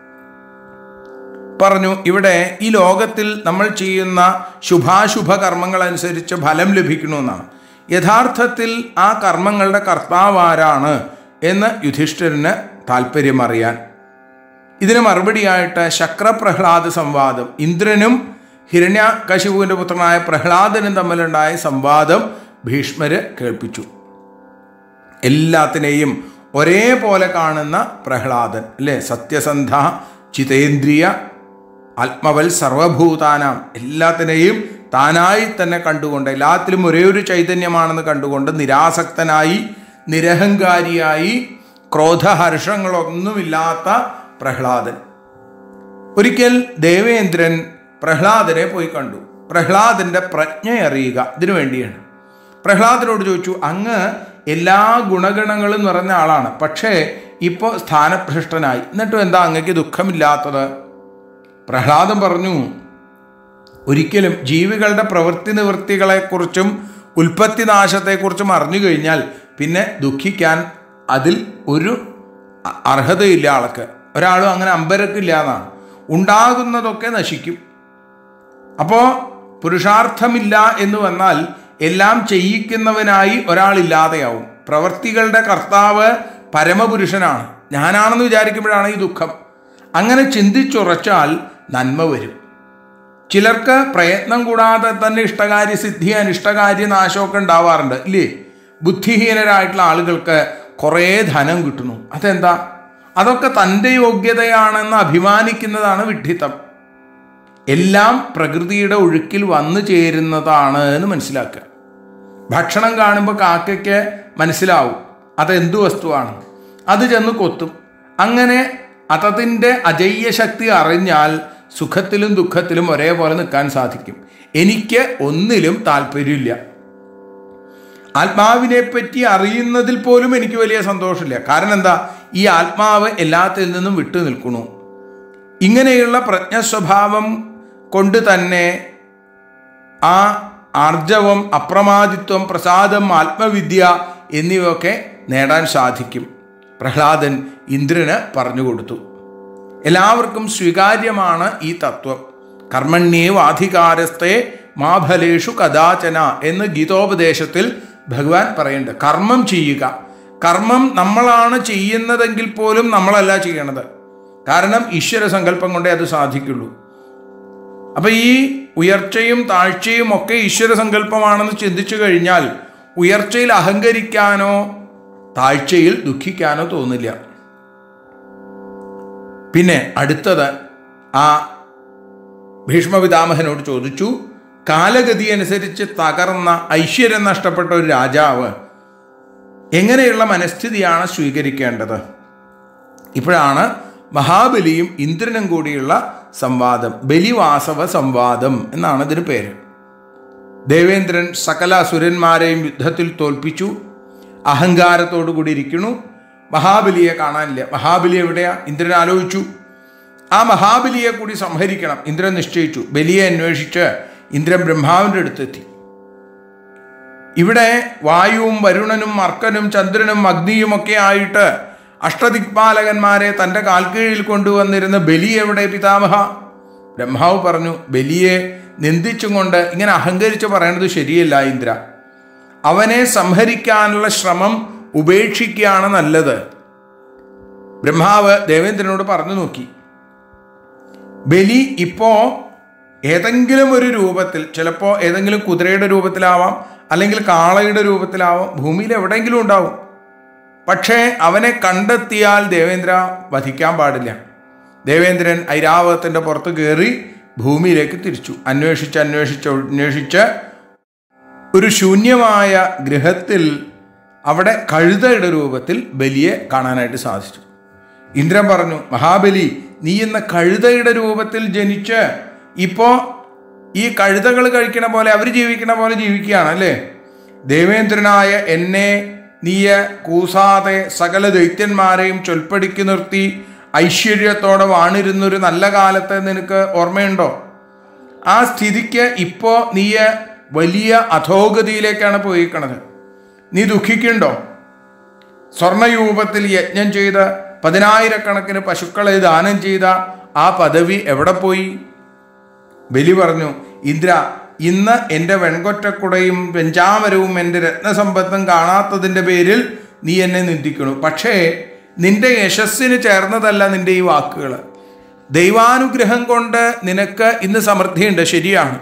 പറഞ്ഞു ഇവിടെ ഈ ലോകത്തിൽ നമ്മൾ ചെയ്യുന്ന ശുഭാശുഭ കർമ്മങ്ങൾ അനുസരിച്ച് ഫലം ലഭിക്കണമെന്നാണ് യഥാർത്ഥത്തിൽ ആ കർമ്മങ്ങളുടെ കർത്താവാരാണ് എന്ന് യുധിഷ്ഠിരന് താല്പര്യം അറിയാൻ ഇതിന് മറുപടിയായിട്ട് ശക്രപ്രഹ്ലാദ സംവാദം ഇന്ദ്രനും ഹിരണ്യകശിപുവിൻ്റെ പുത്രനായ പ്രഹ്ലാദനും തമ്മിലുണ്ടായ സംവാദം ഭീഷ്മര് കേൾപ്പിച്ചു എല്ലാത്തിനെയും ഒരേപോലെ കാണുന്ന പ്രഹ്ലാദൻ അല്ലേ സത്യസന്ധ ചിതേന്ദ്രിയ ആത്മവൽ സർവഭൂതാനാം എല്ലാത്തിനെയും താനായി തന്നെ കണ്ടുകൊണ്ട് എല്ലാത്തിലും ഒരേ ഒരു ചൈതന്യമാണെന്ന് കണ്ടുകൊണ്ട് നിരാസക്തനായി നിരഹങ്കാരിയായി ക്രോധഹർഷങ്ങളൊന്നുമില്ലാത്ത പ്രഹ്ലാദൻ ഒരിക്കൽ ദേവേന്ദ്രൻ പ്രഹ്ലാദനെ പോയി കണ്ടു പ്രഹ്ലാദൻ്റെ പ്രജ്ഞ അറിയുക ഇതിനു വേണ്ടിയാണ് പ്രഹ്ലാദനോട് ചോദിച്ചു അങ്ങ് എല്ലാ ഗുണഗണങ്ങളും നിറഞ്ഞ ആളാണ് പക്ഷേ ഇപ്പോൾ സ്ഥാനഭ്രഷ്ടനായി എന്നിട്ടും എന്താ അങ്ങക്ക് ദുഃഖമില്ലാത്തത് പ്രഹ്ലാദൻ പറഞ്ഞു ഒരിക്കലും ജീവികളുടെ പ്രവൃത്തി നിവൃത്തികളെക്കുറിച്ചും ഉൽപ്പത്തിനാശത്തെക്കുറിച്ചും അറിഞ്ഞു കഴിഞ്ഞാൽ പിന്നെ ദുഃഖിക്കാൻ അതിൽ ഒരു അർഹതയില്ല ആൾക്ക് ഒരാളും അങ്ങനെ അമ്പരക്കില്ല എന്നാണ് ഉണ്ടാകുന്നതൊക്കെ നശിക്കും അപ്പോൾ പുരുഷാർത്ഥമില്ല എന്ന് വന്നാൽ എല്ലാം ചെയ്യിക്കുന്നവനായി ഒരാളില്ലാതെയാവും പ്രവർത്തികളുടെ കർത്താവ് പരമപുരുഷനാണ് ഞാനാണെന്ന് വിചാരിക്കുമ്പോഴാണ് ഈ ദുഃഖം അങ്ങനെ ചിന്തിച്ചുറച്ചാൽ നന്മ വരും ചിലർക്ക് പ്രയത്നം കൂടാതെ തന്നെ ഇഷ്ടകാര്യ സിദ്ധി അനിഷ്ടകാര്യ നാശമൊക്കെ ഉണ്ടാവാറുണ്ട് ഇല്ലേ ബുദ്ധിഹീനരായിട്ടുള്ള ആളുകൾക്ക് കുറേ ധനം കിട്ടുന്നു അതെന്താ അതൊക്കെ തൻ്റെ യോഗ്യതയാണെന്ന് അഭിമാനിക്കുന്നതാണ് വിഡ്ഢിത്തം എല്ലാം പ്രകൃതിയുടെ ഒഴുക്കിൽ വന്നു ചേരുന്നതാണ് എന്ന് മനസ്സിലാക്കുക ഭക്ഷണം കാണുമ്പോൾ കാക്കയ്ക്ക് മനസ്സിലാവും അതെന്തു വസ്തുവാണ് അത് ചെന്ന് കൊത്തും അങ്ങനെ അതതിൻ്റെ അജയ്യ ശക്തി അറിഞ്ഞാൽ സുഖത്തിലും ദുഃഖത്തിലും ഒരേപോലെ നിൽക്കാൻ സാധിക്കും എനിക്ക് ഒന്നിലും താല്പര്യമില്ല ആത്മാവിനെ പറ്റി അറിയുന്നതിൽ പോലും എനിക്ക് വലിയ സന്തോഷമില്ല കാരണം എന്താ ഈ ആത്മാവ് എല്ലാത്തിൽ നിന്നും വിട്ടു നിൽക്കണു ഇങ്ങനെയുള്ള പ്രജ്ഞസ്വഭാവം കൊണ്ട് തന്നെ ആ ആർജവം അപ്രമാദിത്വം പ്രസാദം ആത്മവിദ്യ എന്നിവയൊക്കെ നേടാൻ സാധിക്കും പ്രഹ്ലാദൻ ഇന്ദ്രന് പറഞ്ഞു കൊടുത്തു എല്ലാവർക്കും സ്വീകാര്യമാണ് ഈ തത്വം കർമ്മണ്യേവാധികാരസ്ഥേ മാഫലേഷു കഥാചന എന്ന് ഗീതോപദേശത്തിൽ ഭഗവാൻ പറയുന്നുണ്ട് കർമ്മം ചെയ്യുക കർമ്മം നമ്മളാണ് ചെയ്യുന്നതെങ്കിൽ പോലും നമ്മളല്ല ചെയ്യണത് കാരണം ഈശ്വര സങ്കല്പം കൊണ്ടേ അത് സാധിക്കുള്ളൂ അപ്പൊ ഈ ഉയർച്ചയും താഴ്ചയും ഒക്കെ ഈശ്വര സങ്കല്പമാണെന്ന് ചിന്തിച്ചു കഴിഞ്ഞാൽ ഉയർച്ചയിൽ അഹങ്കരിക്കാനോ താഴ്ചയിൽ ദുഃഖിക്കാനോ തോന്നില്ല പിന്നെ അടുത്തത് ആ ഭീഷ്മപിതാമഹനോട് ചോദിച്ചു കാലഗതി അനുസരിച്ച് തകർന്ന ഐശ്വര്യം നഷ്ടപ്പെട്ട ഒരു രാജാവ് എങ്ങനെയുള്ള മനസ്ഥിതിയാണ് സ്വീകരിക്കേണ്ടത് ഇപ്പോഴാണ് മഹാബലിയും ഇന്ദ്രനും കൂടിയുള്ള സംവാദം ബലിവാസവ സംവാദം എന്നാണ് ഇതിന് പേര് ദേവേന്ദ്രൻ സകല അസുരന്മാരെയും യുദ്ധത്തിൽ തോൽപ്പിച്ചു അഹങ്കാരത്തോടു കൂടി ഇരിക്കണു മഹാബലിയെ കാണാനില്ല മഹാബലി എവിടെയാ ഇന്ദ്രൻ ആലോചിച്ചു ആ മഹാബലിയെ കൂടി സംഹരിക്കണം ഇന്ദ്രൻ നിശ്ചയിച്ചു ബലിയെ അന്വേഷിച്ച് ഇന്ദ്രൻ ബ്രഹ്മാവിൻ്റെ അടുത്തെത്തി ഇവിടെ വായുവും വരുണനും അർക്കനും ചന്ദ്രനും അഗ്നിയും ഒക്കെ ആയിട്ട് അഷ്ടദിക്പാലകന്മാരെ തൻ്റെ കാൽക്കീഴിൽ കൊണ്ടുവന്നിരുന്ന ബലി എവിടെ പിതാമഹ ബ്രഹ്മാവ് പറഞ്ഞു ബലിയെ നിന്ദിച്ചും കൊണ്ട് ഇങ്ങനെ അഹങ്കരിച്ച് പറയണത് ശരിയല്ല ഇന്ദ്ര അവനെ സംഹരിക്കാനുള്ള ശ്രമം ഉപേക്ഷിക്കുകയാണ് നല്ലത് ബ്രഹ്മാവ് ദേവേന്ദ്രനോട് പറഞ്ഞു നോക്കി ബലി ഇപ്പോ ഏതെങ്കിലും ഒരു രൂപത്തിൽ ചിലപ്പോൾ ഏതെങ്കിലും കുതിരയുടെ രൂപത്തിലാവാം അല്ലെങ്കിൽ കാളയുടെ രൂപത്തിലാവാം ഭൂമിയിൽ എവിടെയെങ്കിലും ഉണ്ടാവും പക്ഷേ അവനെ കണ്ടെത്തിയാൽ ദേവേന്ദ്ര വധിക്കാൻ പാടില്ല ദേവേന്ദ്രൻ ഐരാവതത്തിൻ്റെ പുറത്ത് കയറി ഭൂമിയിലേക്ക് തിരിച്ചു അന്വേഷിച്ച് അന്വേഷിച്ച് അന്വേഷിച്ച് ഒരു ശൂന്യമായ ഗൃഹത്തിൽ അവിടെ കഴുതയുടെ രൂപത്തിൽ ബലിയെ കാണാനായിട്ട് സാധിച്ചു ഇന്ദ്രൻ പറഞ്ഞു മഹാബലി നീ ഇന്ന് കഴുതയുടെ രൂപത്തിൽ ജനിച്ച് ഇപ്പോൾ ഈ കഴുതകൾ കഴിക്കണ പോലെ അവർ ജീവിക്കണ പോലെ ജീവിക്കുകയാണ് അല്ലേ ദേവേന്ദ്രനായ എന്നെ നീയ കൂസാതെ സകല ദൈത്യന്മാരെയും ചൊൽപ്പടിക്ക് നിർത്തി ഐശ്വര്യത്തോടെ വാണിരുന്നൊരു നല്ല കാലത്തെ നിനക്ക് ഓർമ്മയുണ്ടോ ആ സ്ഥിതിക്ക് ഇപ്പോൾ നീ വലിയ അധോഗതിയിലേക്കാണ് പോയിക്കണത് നീ ദുഃഖിക്കുന്നുണ്ടോ സ്വർണരൂപത്തിൽ യജ്ഞം ചെയ്ത് പതിനായിരക്കണക്കിന് പശുക്കളെ ദാനം ചെയ്ത ആ പദവി എവിടെ പോയി ബലി പറഞ്ഞു ഇന്ദ്ര ഇന്ന് എൻ്റെ വെൺകൊറ്റക്കുടയും വെഞ്ചാമരവും എൻ്റെ രത്നസമ്പത്തും കാണാത്തതിൻ്റെ പേരിൽ നീ എന്നെ നിന്ദിക്കണു പക്ഷേ നിന്റെ യശസ്സിന് ചേർന്നതല്ല നിന്റെ ഈ വാക്കുകൾ ദൈവാനുഗ്രഹം കൊണ്ട് നിനക്ക് ഇന്ന് സമൃദ്ധിയുണ്ട് ശരിയാണ്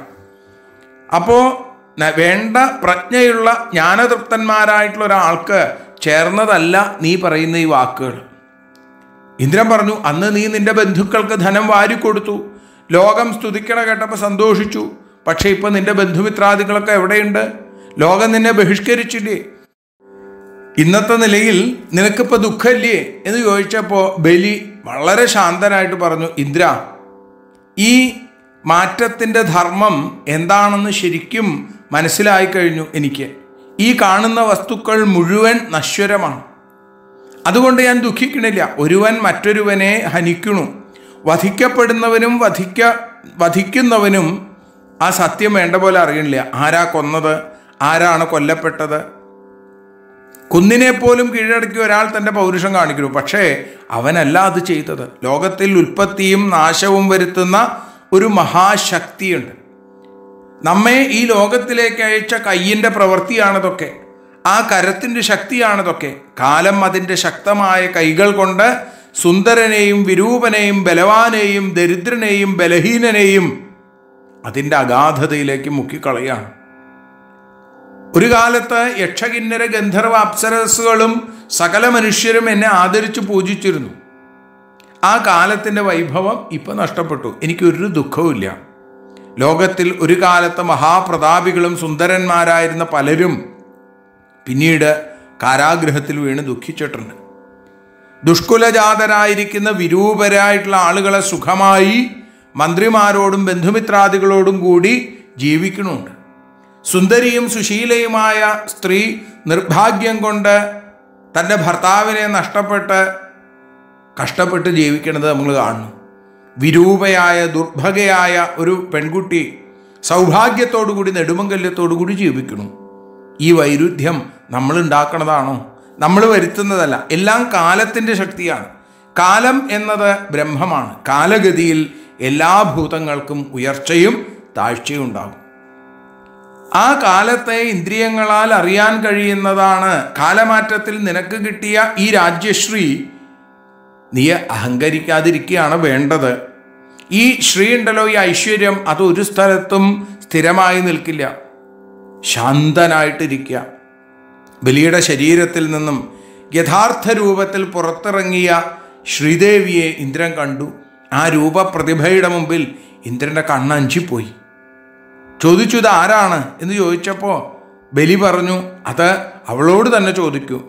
അപ്പോൾ വേണ്ട പ്രജ്ഞയുള്ള ജ്ഞാനതൃപ്തന്മാരായിട്ടുള്ള ഒരാൾക്ക് ചേർന്നതല്ല നീ പറയുന്ന ഈ വാക്കുകൾ ഇന്ദ്രൻ പറഞ്ഞു അന്ന് നീ നിന്റെ ബന്ധുക്കൾക്ക് ധനം വാരിക്കൊടുത്തു ലോകം സ്തുതിക്കണ കേട്ടപ്പോൾ സന്തോഷിച്ചു പക്ഷേ ഇപ്പം നിന്റെ ബന്ധുമിത്രാദികളൊക്കെ എവിടെയുണ്ട് ലോകം നിന്നെ ബഹിഷ്കരിച്ചില്ലേ ഇന്നത്തെ നിലയിൽ നിനക്കിപ്പോൾ ദുഃഖമില്ലേ എന്ന് ചോദിച്ചപ്പോൾ ബലി വളരെ ശാന്തനായിട്ട് പറഞ്ഞു ഇന്ദ്ര ഈ മാറ്റത്തിൻ്റെ ധർമ്മം എന്താണെന്ന് ശരിക്കും മനസ്സിലായി കഴിഞ്ഞു എനിക്ക് ഈ കാണുന്ന വസ്തുക്കൾ മുഴുവൻ നശ്വരമാണ് അതുകൊണ്ട് ഞാൻ ദുഃഖിക്കണില്ല ഒരുവൻ മറ്റൊരുവനെ ഹനിക്കണു വധിക്കപ്പെടുന്നവനും വധിക്ക വധിക്കുന്നവനും ആ സത്യം വേണ്ട പോലെ അറിയണില്ല ആരാ കൊന്നത് ആരാണ് കൊല്ലപ്പെട്ടത് കുന്നിനെ പോലും കീഴടക്കി ഒരാൾ തൻ്റെ പൗരുഷം കാണിക്കുന്നു പക്ഷേ അവനല്ല അത് ചെയ്തത് ലോകത്തിൽ ഉൽപ്പത്തിയും നാശവും വരുത്തുന്ന ഒരു മഹാശക്തിയുണ്ട് നമ്മെ ഈ ലോകത്തിലേക്ക് അയച്ച കയ്യിൻ്റെ പ്രവൃത്തിയാണിതൊക്കെ ആ കരത്തിൻ്റെ ശക്തിയാണിതൊക്കെ കാലം അതിൻ്റെ ശക്തമായ കൈകൾ കൊണ്ട് സുന്ദരനെയും വിരൂപനെയും ബലവാനെയും ദരിദ്രനെയും ബലഹീനനെയും അതിൻ്റെ അഗാധതയിലേക്ക് മുക്കിക്കളയാണ് ഒരു കാലത്ത് യക്ഷകിന്നര ഗന്ധർവ അപ്സരസുകളും സകല മനുഷ്യരും എന്നെ ആദരിച്ച് പൂജിച്ചിരുന്നു ആ കാലത്തിൻ്റെ വൈഭവം ഇപ്പം നഷ്ടപ്പെട്ടു എനിക്കൊരു ദുഃഖവുമില്ല ലോകത്തിൽ ഒരു കാലത്ത് മഹാപ്രതാപികളും സുന്ദരന്മാരായിരുന്ന പലരും പിന്നീട് കാരാഗ്രഹത്തിൽ വീണ് ദുഃഖിച്ചിട്ടുണ്ട് ദുഷ്കുലജാതരായിരിക്കുന്ന വിരൂപരായിട്ടുള്ള ആളുകളെ സുഖമായി മന്ത്രിമാരോടും ബന്ധുമിത്രാദികളോടും കൂടി ജീവിക്കണമുണ്ട് സുന്ദരിയും സുശീലയുമായ സ്ത്രീ നിർഭാഗ്യം കൊണ്ട് തൻ്റെ ഭർത്താവിനെ നഷ്ടപ്പെട്ട് കഷ്ടപ്പെട്ട് ജീവിക്കണത് നമ്മൾ കാണുന്നു വിരൂപയായ ദുർഭഗയായ ഒരു പെൺകുട്ടി സൗഭാഗ്യത്തോടു കൂടി നെടുമങ്കല്യത്തോടു കൂടി ജീവിക്കുന്നു ഈ വൈരുദ്ധ്യം നമ്മൾ ഉണ്ടാക്കണതാണോ നമ്മൾ വരുത്തുന്നതല്ല എല്ലാം കാലത്തിൻ്റെ ശക്തിയാണ് കാലം എന്നത് ബ്രഹ്മമാണ് കാലഗതിയിൽ എല്ലാ ഭൂതങ്ങൾക്കും ഉയർച്ചയും താഴ്ചയും ഉണ്ടാകും ആ കാലത്തെ ഇന്ദ്രിയങ്ങളാൽ അറിയാൻ കഴിയുന്നതാണ് കാലമാറ്റത്തിൽ നിനക്ക് കിട്ടിയ ഈ രാജ്യശ്രീ നീ അഹങ്കരിക്കാതിരിക്കുകയാണ് വേണ്ടത് ഈ ശ്രീ ഉണ്ടല്ലോ ഈ ഐശ്വര്യം അത് ഒരു സ്ഥലത്തും സ്ഥിരമായി നിൽക്കില്ല ശാന്തനായിട്ടിരിക്കുക ബലിയുടെ ശരീരത്തിൽ നിന്നും യഥാർത്ഥ രൂപത്തിൽ പുറത്തിറങ്ങിയ ശ്രീദേവിയെ ഇന്ദ്രൻ കണ്ടു ആ രൂപപ്രതിഭയുടെ മുമ്പിൽ ഇന്ദ്രൻ്റെ കണ്ണഞ്ചിപ്പോയി ചോദിച്ചു ഇത് ആരാണ് എന്ന് ചോദിച്ചപ്പോൾ ബലി പറഞ്ഞു അത് അവളോട് തന്നെ ചോദിക്കൂ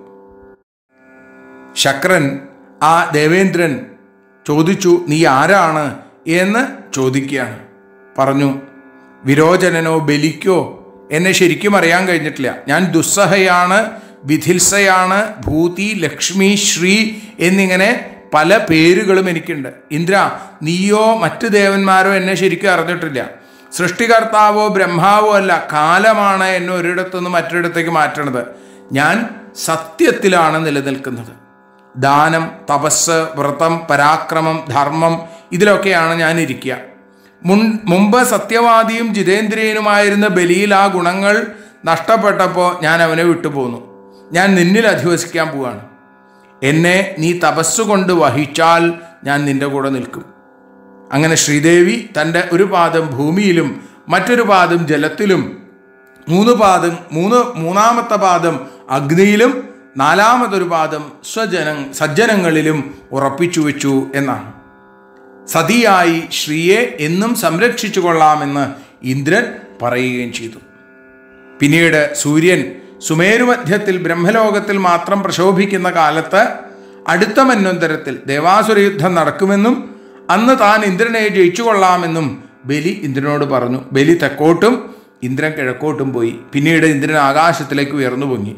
ശക്രൻ ആ ദേവേന്ദ്രൻ ചോദിച്ചു നീ ആരാണ് എന്ന് ചോദിക്കുകയാണ് പറഞ്ഞു വിരോചനനോ ബലിക്കോ എന്നെ ശരിക്കും അറിയാൻ കഴിഞ്ഞിട്ടില്ല ഞാൻ ദുസ്സഹയാണ് വിധിൽസയാണ് ഭൂതി ലക്ഷ്മി ശ്രീ എന്നിങ്ങനെ പല പേരുകളും എനിക്കുണ്ട് ഇന്ദ്ര നീയോ മറ്റ് ദേവന്മാരോ എന്നെ ശരിക്കും അറിഞ്ഞിട്ടില്ല സൃഷ്ടികർത്താവോ ബ്രഹ്മാവോ അല്ല കാലമാണ് എന്നെ ഒരിടത്തുനിന്ന് മറ്റൊരിടത്തേക്ക് മാറ്റണത് ഞാൻ സത്യത്തിലാണ് നിലനിൽക്കുന്നത് ദാനം തപസ് വ്രതം പരാക്രമം ധർമ്മം ഇതിലൊക്കെയാണ് ഞാൻ ഇരിക്കുക മുൻ മുമ്പ് സത്യവാദിയും ജിതേന്ദ്രിയനുമായിരുന്ന ബലിയിൽ ആ ഗുണങ്ങൾ നഷ്ടപ്പെട്ടപ്പോൾ ഞാൻ അവനെ വിട്ടുപോന്നു ഞാൻ നിന്നിൽ അധിവസിക്കാൻ പോവാണ് എന്നെ നീ തപസ്സുകൊണ്ട് വഹിച്ചാൽ ഞാൻ നിന്റെ കൂടെ നിൽക്കും അങ്ങനെ ശ്രീദേവി തൻ്റെ ഒരു പാദം ഭൂമിയിലും മറ്റൊരു പാദം ജലത്തിലും മൂന്ന് പാദം മൂന്ന് മൂന്നാമത്തെ പാദം അഗ്നിയിലും നാലാമതൊരു പാദം സ്വജന സജ്ജനങ്ങളിലും ഉറപ്പിച്ചു വെച്ചു എന്നാണ് സതിയായി ശ്രീയെ എന്നും സംരക്ഷിച്ചു കൊള്ളാമെന്ന് ഇന്ദ്രൻ പറയുകയും ചെയ്തു പിന്നീട് സൂര്യൻ സുമേരുമധ്യത്തിൽ ബ്രഹ്മലോകത്തിൽ മാത്രം പ്രശോഭിക്കുന്ന കാലത്ത് അടുത്ത മന്വന്തരത്തിൽ ദേവാസുര യുദ്ധം നടക്കുമെന്നും അന്ന് താൻ ഇന്ദ്രനെ ജയിച്ചു കൊള്ളാമെന്നും ബലി ഇന്ദ്രനോട് പറഞ്ഞു ബലി തെക്കോട്ടും ഇന്ദ്രൻ കിഴക്കോട്ടും പോയി പിന്നീട് ഇന്ദ്രൻ ആകാശത്തിലേക്ക് ഉയർന്നു പൊങ്ങി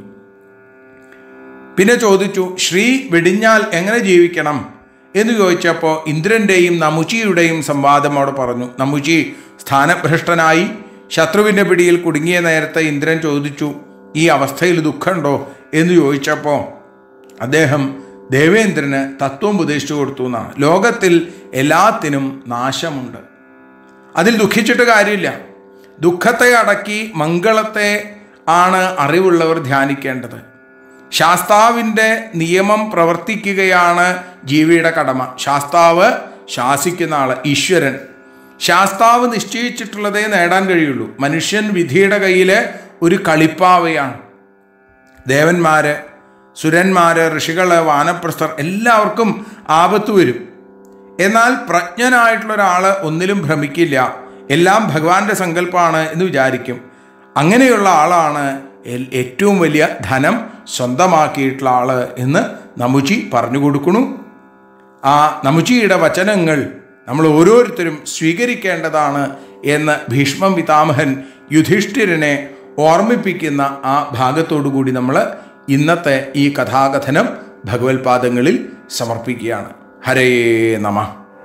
പിന്നെ ചോദിച്ചു ശ്രീ വെടിഞ്ഞാൽ എങ്ങനെ ജീവിക്കണം എന്ന് ചോദിച്ചപ്പോൾ ഇന്ദ്രൻ്റെയും നമുചിയുടെയും സംവാദം അവിടെ പറഞ്ഞു നമുചി സ്ഥാനഭ്രഷ്ടനായി ശത്രുവിൻ്റെ പിടിയിൽ കുടുങ്ങിയ നേരത്തെ ഇന്ദ്രൻ ചോദിച്ചു ഈ അവസ്ഥയിൽ ദുഃഖമുണ്ടോ എന്ന് ചോദിച്ചപ്പോൾ അദ്ദേഹം ദേവേന്ദ്രന് തത്വം ഉപദേശിച്ചു കൊടുത്തു എന്നാണ് ലോകത്തിൽ എല്ലാത്തിനും നാശമുണ്ട് അതിൽ ദുഃഖിച്ചിട്ട് കാര്യമില്ല ദുഃഖത്തെ അടക്കി മംഗളത്തെ ആണ് അറിവുള്ളവർ ധ്യാനിക്കേണ്ടത് ശാസ്താവിൻ്റെ നിയമം പ്രവർത്തിക്കുകയാണ് ജീവിയുടെ കടമ ശാസ്താവ് ശാസിക്കുന്ന ആള് ഈശ്വരൻ ശാസ്താവ് നിശ്ചയിച്ചിട്ടുള്ളതേ നേടാൻ കഴിയുള്ളൂ മനുഷ്യൻ വിധിയുടെ കയ്യിലെ ഒരു കളിപ്പാവയാണ് ദേവന്മാര് സുരന്മാര് ഋഷികള് വാനപ്രസ്ഥർ എല്ലാവർക്കും ആപത്ത് വരും എന്നാൽ പ്രജ്ഞനായിട്ടുള്ള ഒരാൾ ഒന്നിലും ഭ്രമിക്കില്ല എല്ലാം ഭഗവാന്റെ സങ്കല്പമാണ് എന്ന് വിചാരിക്കും അങ്ങനെയുള്ള ആളാണ് എൽ- ഏറ്റവും വലിയ ധനം സ്വന്തമാക്കിയിട്ടുള്ള ആള് എന്ന് നമുചി പറഞ്ഞു കൊടുക്കണു ആ നമുചിയുടെ വചനങ്ങൾ നമ്മൾ ഓരോരുത്തരും സ്വീകരിക്കേണ്ടതാണ് എന്ന് ഭീഷ്മം പിതാമഹൻ യുധിഷ്ഠിരനെ ഓർമ്മിപ്പിക്കുന്ന ആ ഭാഗത്തോടു കൂടി നമ്മൾ ഇന്നത്തെ ഈ കഥാകഥനം ഭഗവത്പാദങ്ങളിൽ സമർപ്പിക്കുകയാണ് ഹരേ നമ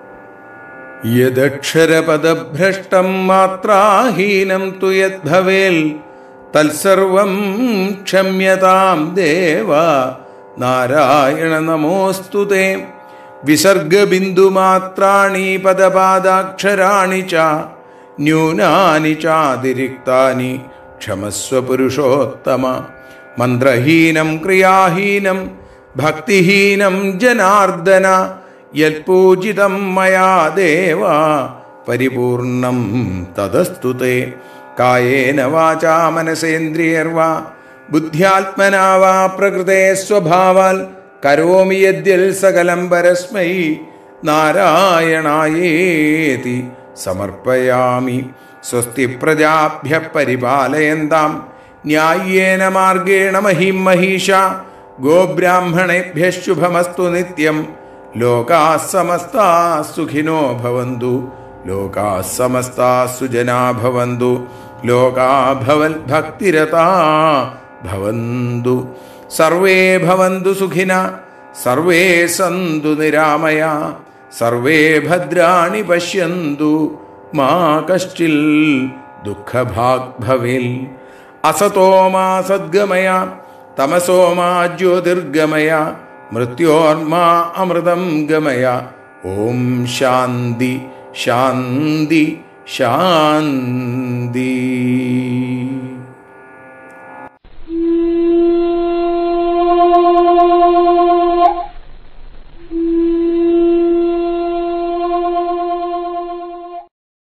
യദക്ഷരപദഭ്രഷ്ടം മാത്രാഹീനം തു യദ്ഭവേൽ തത്സർവം ക്ഷമ്യതാം ദേവ നാരായണ നമോസ്തു തേ വിസർഗബിന്ദുമാത്രാണി പദപാദാക്ഷരാണി ച ന്യൂനാനി ചാതിരിക്താനി ക്ഷമസ്വ പുരുഷോത്തമ മന്ത്രഹീനം ക്രിയാഹീനം ഭക്തിഹീനം ജനാർദ്ദന യൽപൂജിതം മയാ ദേവ പരിപൂർണം തദസ്തു തേ കായേന വാചാ മനസേന്ദ്രിയർവാ ബുദ്ധ്യാത്മനാ വാ പ്രകൃതേ സ്വഭാവാൽ കരോമി യദ്യൽ സകലം പരസ്മൈ നാരായണായേതി സമർപ്പയാമി സ്വസ്തി പ്രജാഭ്യ പരിപാലയന്താം ന്യായേന മാർഗേണ മഹിം മഹീഷ ഗോബ്രാഹ്മണേഭ്യ ശുഭമസ്തു നിത്യം ലോകാ സമസ്താ സുഖിനോ ഭവന്തു ലോകാ സമസ്താ സുജനാ ഭവന്തു ലോകാ ഭവൽ ഭക്തിരതാ ഭവന്തു സർവേ ഭവന്തു സുഖിന സർവേ സന്തു നിരാമയ സർവേ ഭദ്രാണി പശ്യന്തു മാ കശ്ചിൽ ദുഃഖഭാഗ് ഭവേൽ അസതോ മാ സദ്ഗമയ തമസോ മാ ജ്യോതിർഗമയ മൃത്യോർമാ അമൃതം ഗമയ ഓം ശാന്തി ശാന്തി ശാന്തി